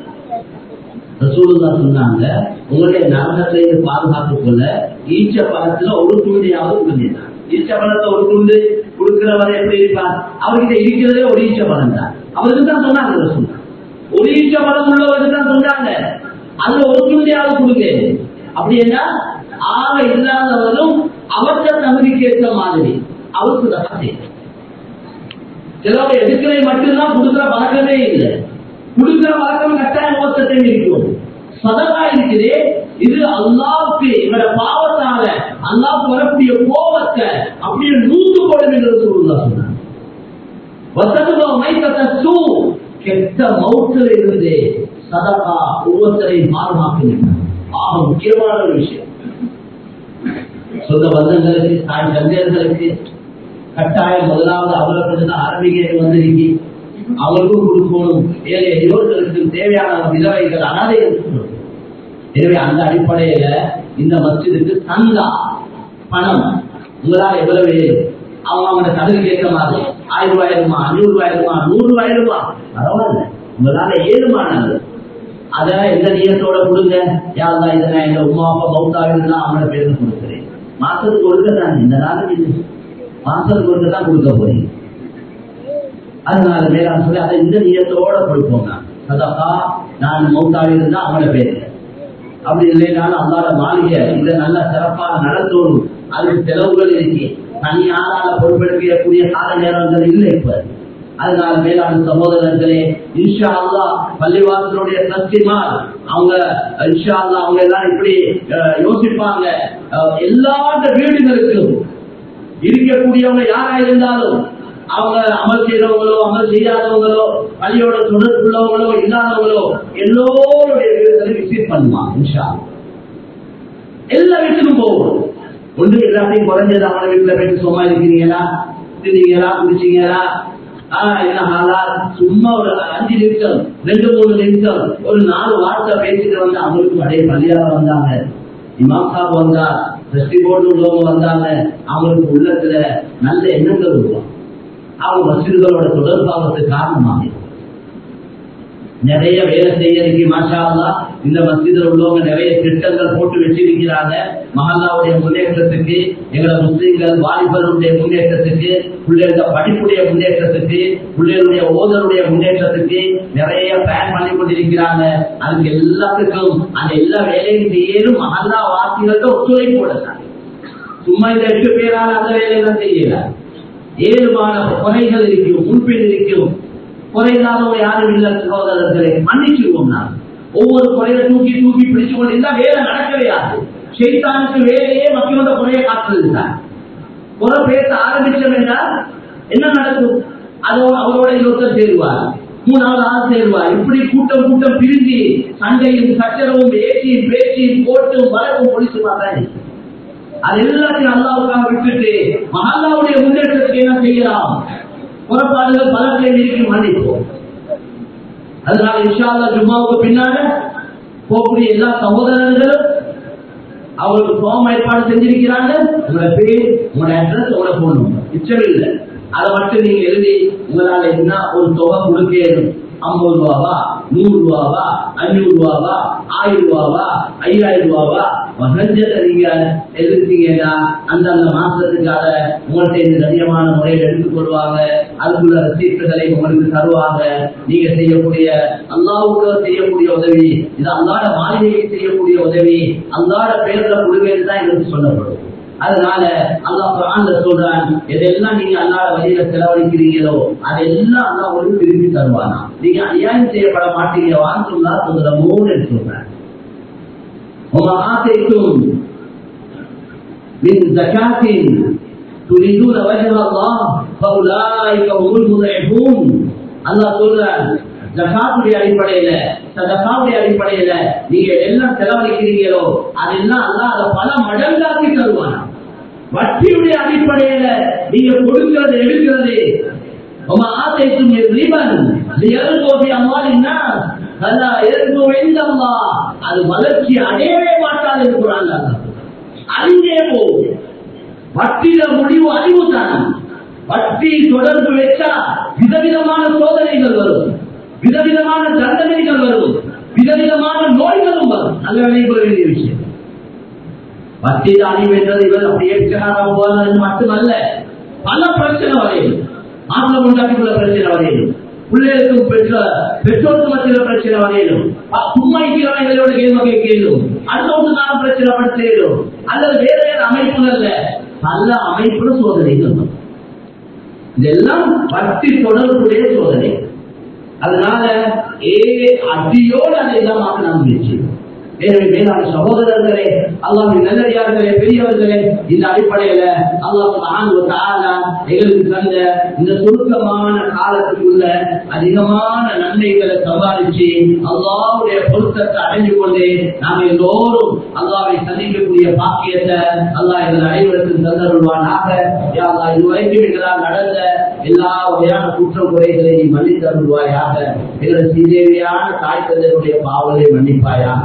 ரசூலுல்லா சொன்னாங்க உங்களுடைய நரகத்தை இருந்து பாதுகாத்துக் கொள்ள ஈச்ச பழத்துல ஒரு துண்டியாவது கொடுங்க ஈச்ச பழத்தை ஒரு துண்டு கொடுக்கிறவர் எப்படி இருப்பார் அவர்கிட்ட இருக்கிறதே ஒரு ஈச்ச பழம் தான் அவருக்கு தான் சொன்னாங்க ரசூலுல்லா. ஒரு ஈச்ச பழம் உள்ளவருக்கு தான் சொன்னாங்க அதுல ஒரு துண்டியாவது கொடுங்க அப்படின்னா ஆக இல்லாதவரும் அவற்ற தகுதிக்கு ஏற்ற மாதிரி அவருக்கு தான் செய்யும் சிலவங்க எடுக்கிறது மட்டும்தான் கொடுக்கிற பழக்கமே இல்லை கொடுக்கிற பழக்கம் கட்டாயம் மோசத்தை இருக்கும் சதகா இருக்குதே இது அல்லாவுக்கு எங்களோட பாவத்தால அல்லாவுக்கு வரக்கூடிய கோபத்தை அப்படியே நூத்து போடும் என்று சொல்லுங்க சொன்னாங்க வசதுவ மைத்தத்தை சூ கெட்ட மௌத்துல இருந்து சதகா ஒவ்வொருத்தரையும் பாதுகாக்கின்றன ஆக முக்கியமான ஒரு விஷயம் சொந்த பந்தங்களுக்கு தாய் தந்தையர்களுக்கு கட்டாயம் முதலாவது அவர்களுக்கு தான் அரபிகை வந்திருக்கி அவருக்கும் கொடுக்கணும் ஏழை எளியோர்களுக்கு தேவையான விதவைகள் அனாதைகள் கொடுக்கணும். எனவே அந்த அடிப்படையில இந்த மஸ்ஜிதுக்கு சந்தா பணம் உங்களால் எவ்வளவு வேணும் அவங்க அவங்க தகுதி கேட்க மாதிரி ஆயிரம் ரூபாய் இருமா அஞ்சூறு ரூபாய் இருமா நூறு ரூபாய் இருமா பரவாயில்ல உங்களால ஏழுமானது அத எந்த நியத்தோட கொடுங்க யாருதான் இதை நான் எங்க உமா அப்பா மௌத்தாக இருந்தா அவங்களோட பேருக்கு கொடுக்குறேன் மாசத்துக்கு கொடுக்க தான் இந்த நாளும் இல்லை மாசத்துக்கு கொடுக்க தான் கொடுக்க போறீங்க அதனால மேலாண் சொல்லி அதை இந்த நியத்தோட கொடுப்போம் நான் சதாக்கா நான் மௌத்தாக இருந்தா அவங்களோட பேருக்கு அப்படி இல்லைனாலும் அல்லாத மாளிகை இதை நல்ல சிறப்பாக நடத்தணும் அதுக்கு செலவுகள் இருக்கு தனி ஆளால பொறுப்பெடுக்கக்கூடிய கால நேரங்கள் இல்லை இப்ப அதனால மேலான சகோதரர்களே இன்ஷா அல்லா பள்ளிவாசலுடைய சத்தியமால் அவங்க இன்ஷா அல்லா அவங்க எல்லாம் இப்படி அஹ், யோசிப்பாங்க அஹ், எல்லா வீடுகளுக்கும் இருக்கக்கூடியவங்க யாரா இருந்தாலும் அவங்க அமல் செய்யறவங்களோ அமல் செய்யாதவங்களோ பள்ளியோட தொடர்புள்ளவங்களோ இல்லாதவங்களோ எல்லோருடைய வீடுகளை விசிட் பண்ணுவாங்க இன்ஷா அல்லாஹ். எல்லா வீட்டுக்கும் போகும் ஒன்று எல்லாத்தையும் குறைஞ்சது அவங்க வீட்டுல போயிட்டு சும்மா இருக்கிறீங்களா தின்னீங்களா குடிச்சீங்களா ஆஹ் என்ன ஆளா சும்மா ஒரு அஞ்சு நிமிஷம் ரெண்டு மூணு நிமிஷம் ஒரு நாலு வார்த்தை பேசிட்டு வந்து அவங்களுக்கு அதே பள்ளியாக வந்தாங்க இமாம் சாப் வந்தா திருஷ்டி போர்டு உள்ளவங்க வந்தாங்க அவங்களுக்கு உள்ளத்துல நல்ல எண்ணங்கள் உருவாங்க அவங்க மசிதர்களோட தொடர்பாகிறதுக்கு காரணமாக நிறைய வேலை செய்யறதுக்கு மாஷா அல்லாஹ் இந்த மஸ்ஜிதில் உள்ளவங்க நிறைய திட்டங்கள் போட்டு வச்சிருக்கிறாங்க மஹல்லாவுடைய முன்னேற்றத்துக்கு எங்களை முஸ்லீம்கள் வாலிபர்களுடைய முன்னேற்றத்துக்கு பிள்ளைகள படிப்புடைய முன்னேற்றத்துக்கு பிள்ளைகளுடைய ஓதலுடைய முன்னேற்றத்துக்கு நிறைய பிளான் பண்ணி கொண்டிருக்கிறாங்க அதுக்கு எல்லாத்துக்கும் அந்த எல்லா வேலையும் செய்யலும் மஹல்லா வாசிகள்கிட்ட ஒத்துழைப்பு கொடுத்தாங்க சும்மா இந்த எட்டு பேரால் அந்த வேலையெல்லாம் செய்யல ஏழுமான குறைகள் இருக்கும் முன்பின் இருக்கும் குறையில்லாதவங்க யாரும் இல்ல சகோதரர்களை மன்னிச்சிருவோம் நான் ஒவ்வொரு குறையை தூக்கி தூக்கி பிடிச்சு கொண்டு இருந்தா வேலை நடக்கலையாது ஷெய்தானுக்கு வேலையே மக்களோட குறையை காட்டுறது தான் குறை பேச ஆரம்பிச்சோம் என்றால் என்ன நடக்கும் அதோ அவரோட இன்னொருத்தர் சேருவார் மூணாவது ஆள் சேருவார் இப்படி கூட்டம் கூட்டம் பிரிஞ்சு சண்டையும் சச்சரவும் ஏச்சியும் பேச்சியும் போட்டும் வழக்கும் பொழிச்சு பார்த்தா அது எல்லாத்தையும் அல்லாவுக்காக விட்டுட்டு மஹல்லாவுடைய முன்னேற்றத்துக்கு என்ன செய்யலாம் புறப்பாடுகள் பலத்தை நெருக்கி மன்னிப்போம் அதனால இன்ஷா அல்லாஹ் ஜும்மாவுக்கு பின்னால போகக்கூடிய எல்லா சகோதரர்களும் அவருக்கு ஃபார்ம் ஏற்பாடு செஞ்சிருக்கிறாங்க உங்களோட பேர் உங்களோட அட்ரஸ் உங்களோட போன் நம்பர் மிச்சம் இல்லை அதை மட்டும் நீங்க எழுதி உங்களால என்ன ஒரு தொகை கொடுக்கணும் ஐம்பது ரூபாவா நூறு ரூபாவா அஞ்சூறு ரூபாவா ஆயிரம் ரூபாவா ஐயாயிரம் ரூபாவா வசஞ்சத்தை நீங்க எழுதிட்டீங்கன்னா அந்த அந்த மாசத்துக்காக உங்கள்கிட்ட இந்த கண்ணியமான முறையில் எடுத்துக்கொள்வாங்க அதுக்குள்ள ரசீட்டுகளை உங்களுக்கு தருவாங்க நீங்க செய்யக்கூடிய அல்லாவுக்கு செய்யக்கூடிய உதவி இது அல்லாட மாளிகைக்கு செய்யக்கூடிய உதவி அல்லாட பேர்ல கொடுவேன்னு தான் எங்களுக்கு சொல்லப்படும் அதனால அல்லாஹ் குர்ஆன்ல சொல்றான் எதெல்லாம் நீங்க அல்லாஹ் வழியில செலவழிக்கிறீங்களோ அதெல்லாம் அல்லாஹ் உங்களுக்கு திருப்பி தருவானா நீங்க அநியாயம் செய்யப்பட மாட்டீங்க வாங்குங்களா சொல்ற மூணு சொல்றேன் وما آتيتم من زكاة تريدون وجه الله فأولئك هم المضعفون அல்லாஹ் சொல்றான் ஜகாத்துடைய அடிப்படையில சதகாவுடைய அடிப்படையில நீங்க எல்லாம் செலவழிக்கிறீங்களோ அதெல்லாம் அல்லாஹ் அதை பல மடங்காக்கி தருவானா வட்டியுடைய அடிப்படையில நீங்க கொடுக்கிறது எடுக்கிறது وما آتيتم من ربا ليربوا في أموال الناس فلا يربو عند الله அது வளர்ச்சி அடையவே மாட்டாது இருக்கிறாங்க அழிஞ்சே போகும் வட்டியில முடிவு அறிவு தான் வட்டி தொடர்பு வச்சா விதவிதமான சோதனைகள் வரும் விதவிதமான தண்டனைகள் வரும் விதவிதமான நோய்களும் வரும் நல்ல நினைவு வேண்டிய விஷயம் வட்டியில் அழிவு என்றது இவர் அப்படியே பிச்சைக்காரன் போனது மட்டுமல்ல பல பிரச்சனை வரையும் ஆங்கில உண்டாக்கியுள்ள பிரச்சனை வரையும் பிள்ளைகளுக்கும் பெற்ற பெற்றோருக்கு மத்தியில் பிரச்சனை வரையிலும் சும்மா இருக்கிறவங்களோட கேள்வி கேளும் அடுத்தவங்க பிரச்சனை படுத்தேடும் அல்லது வேற வேற அமைப்புகள்ல பல அமைப்புல சோதனைகள் வரும். இதெல்லாம் வட்டி தொடர்புடைய சோதனை அதனால ஏ அடியோடு அதையெல்லாம் மாற்ற நாம் முயற்சி எனவே மேலான சகோதரர்களே அல்லாஹின் நல்லடியார்களே பெரியவர்களே இந்த அடிப்படையில அல்லாஹ் மகான் தாலா எங்களுக்கு தந்த இந்த சுருக்கமான காலத்துக்குள்ள அதிகமான நன்மைகளை சம்பாதிச்சு அல்லாவுடைய பொருத்தத்தை அடைஞ்சு கொண்டு நாம் எல்லோரும் அல்லாவை சந்திக்கக்கூடிய பாக்கியத்தை அல்லாஹ் எங்கள் அனைவருக்கும் தந்தருள்வானாக யா அல்லாஹ் இதுவரைக்கும் எங்களால் நடந்த எல்லா வகையான குற்றம் குறைகளை நீ மன்னித்து அருள்வாயாக எங்களை சீதேவியான தாய் தந்தையுடைய பாவலை மன்னிப்பாயாக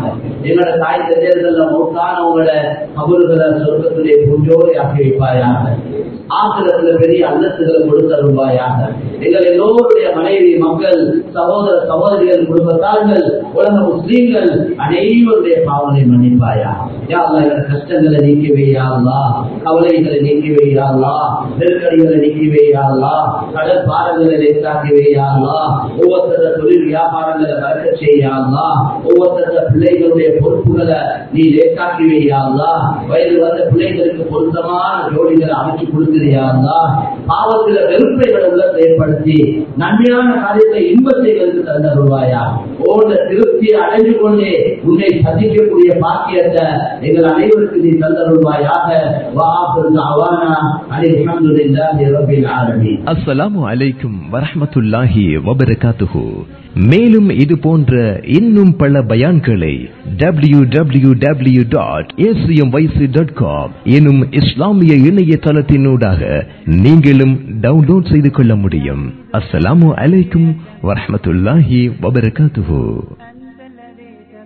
எங்களோட தாய் தந்தையர்கள மௌத்தானவங்களோட கபறுகளை சொர்க்கத்திலே பூஞ்சோரை ஆக்கி வைப்பாயாக ஆசிரத்துல பெரிய அல்லத்துகளை கொடுத்தருவாயாக எங்கள் எல்லோருடைய மனைவி மக்கள் சகோதர சகோதரிகள் குடும்பத்தார்கள் உலக முஸ்லீம்கள் அனைவருடைய பாவனை மன்னிப்பாயா யா அல்லாஹ் எங்களோட கஷ்டங்களை நீக்கி வையாங்களா கவலைகளை நீக்கி வையாங்களா நெருக்கடிகளை நீக்கி வையாங்களா கடல் பாடங்களை லேசாக்கி வையாங்களா ஒவ்வொருத்தர தொழில் வியாபாரங்களை வளர்க்க செய்யாங்களா ஒவ்வொருத்தர பிள்ளைகளுடைய பொறுப்புகளை நீ லேசாக்கி வையாங்களா வயது வந்த பிள்ளைகளுக்கு பொருத்தமான ஜோடிகளை அமைச்சு கொடுக்கிறியாங்களா பாவத்துல வெறுப்பைகளை உள்ளத்தை ஏற்படுத்தி நன்மையான காரியத்தை இன்பத்தை எங்களுக்கு தந்தருவாயா ஓட திருப்தியை அடைந்து கொண்டே உன்னை சந்திக்கக்கூடிய பாக்கியத்தை எங்கள் அனைவருக்கு நீ தந்தருவாயாக வாபுல் அவானா அலி அல்ஹம்துலில்லாஹி ரப்பில் ஆலமீன் அஸ்ஸலாமு அலைக்கும் வரஹ்மத்துல்லாஹி வபரகாத்துஹு மேலும் இது போன்ற இன்னும் பல பயான்களை W W W dot dot com எனும் இஸ்லாமிய இணையதளத்தினூடாக நீங்களும் டவுன்லோட் செய்து கொள்ள முடியும் அஸ்ஸலாமு அலைக்கும் வரஹ்மத்துல்லாஹி வபரகாத்துஹு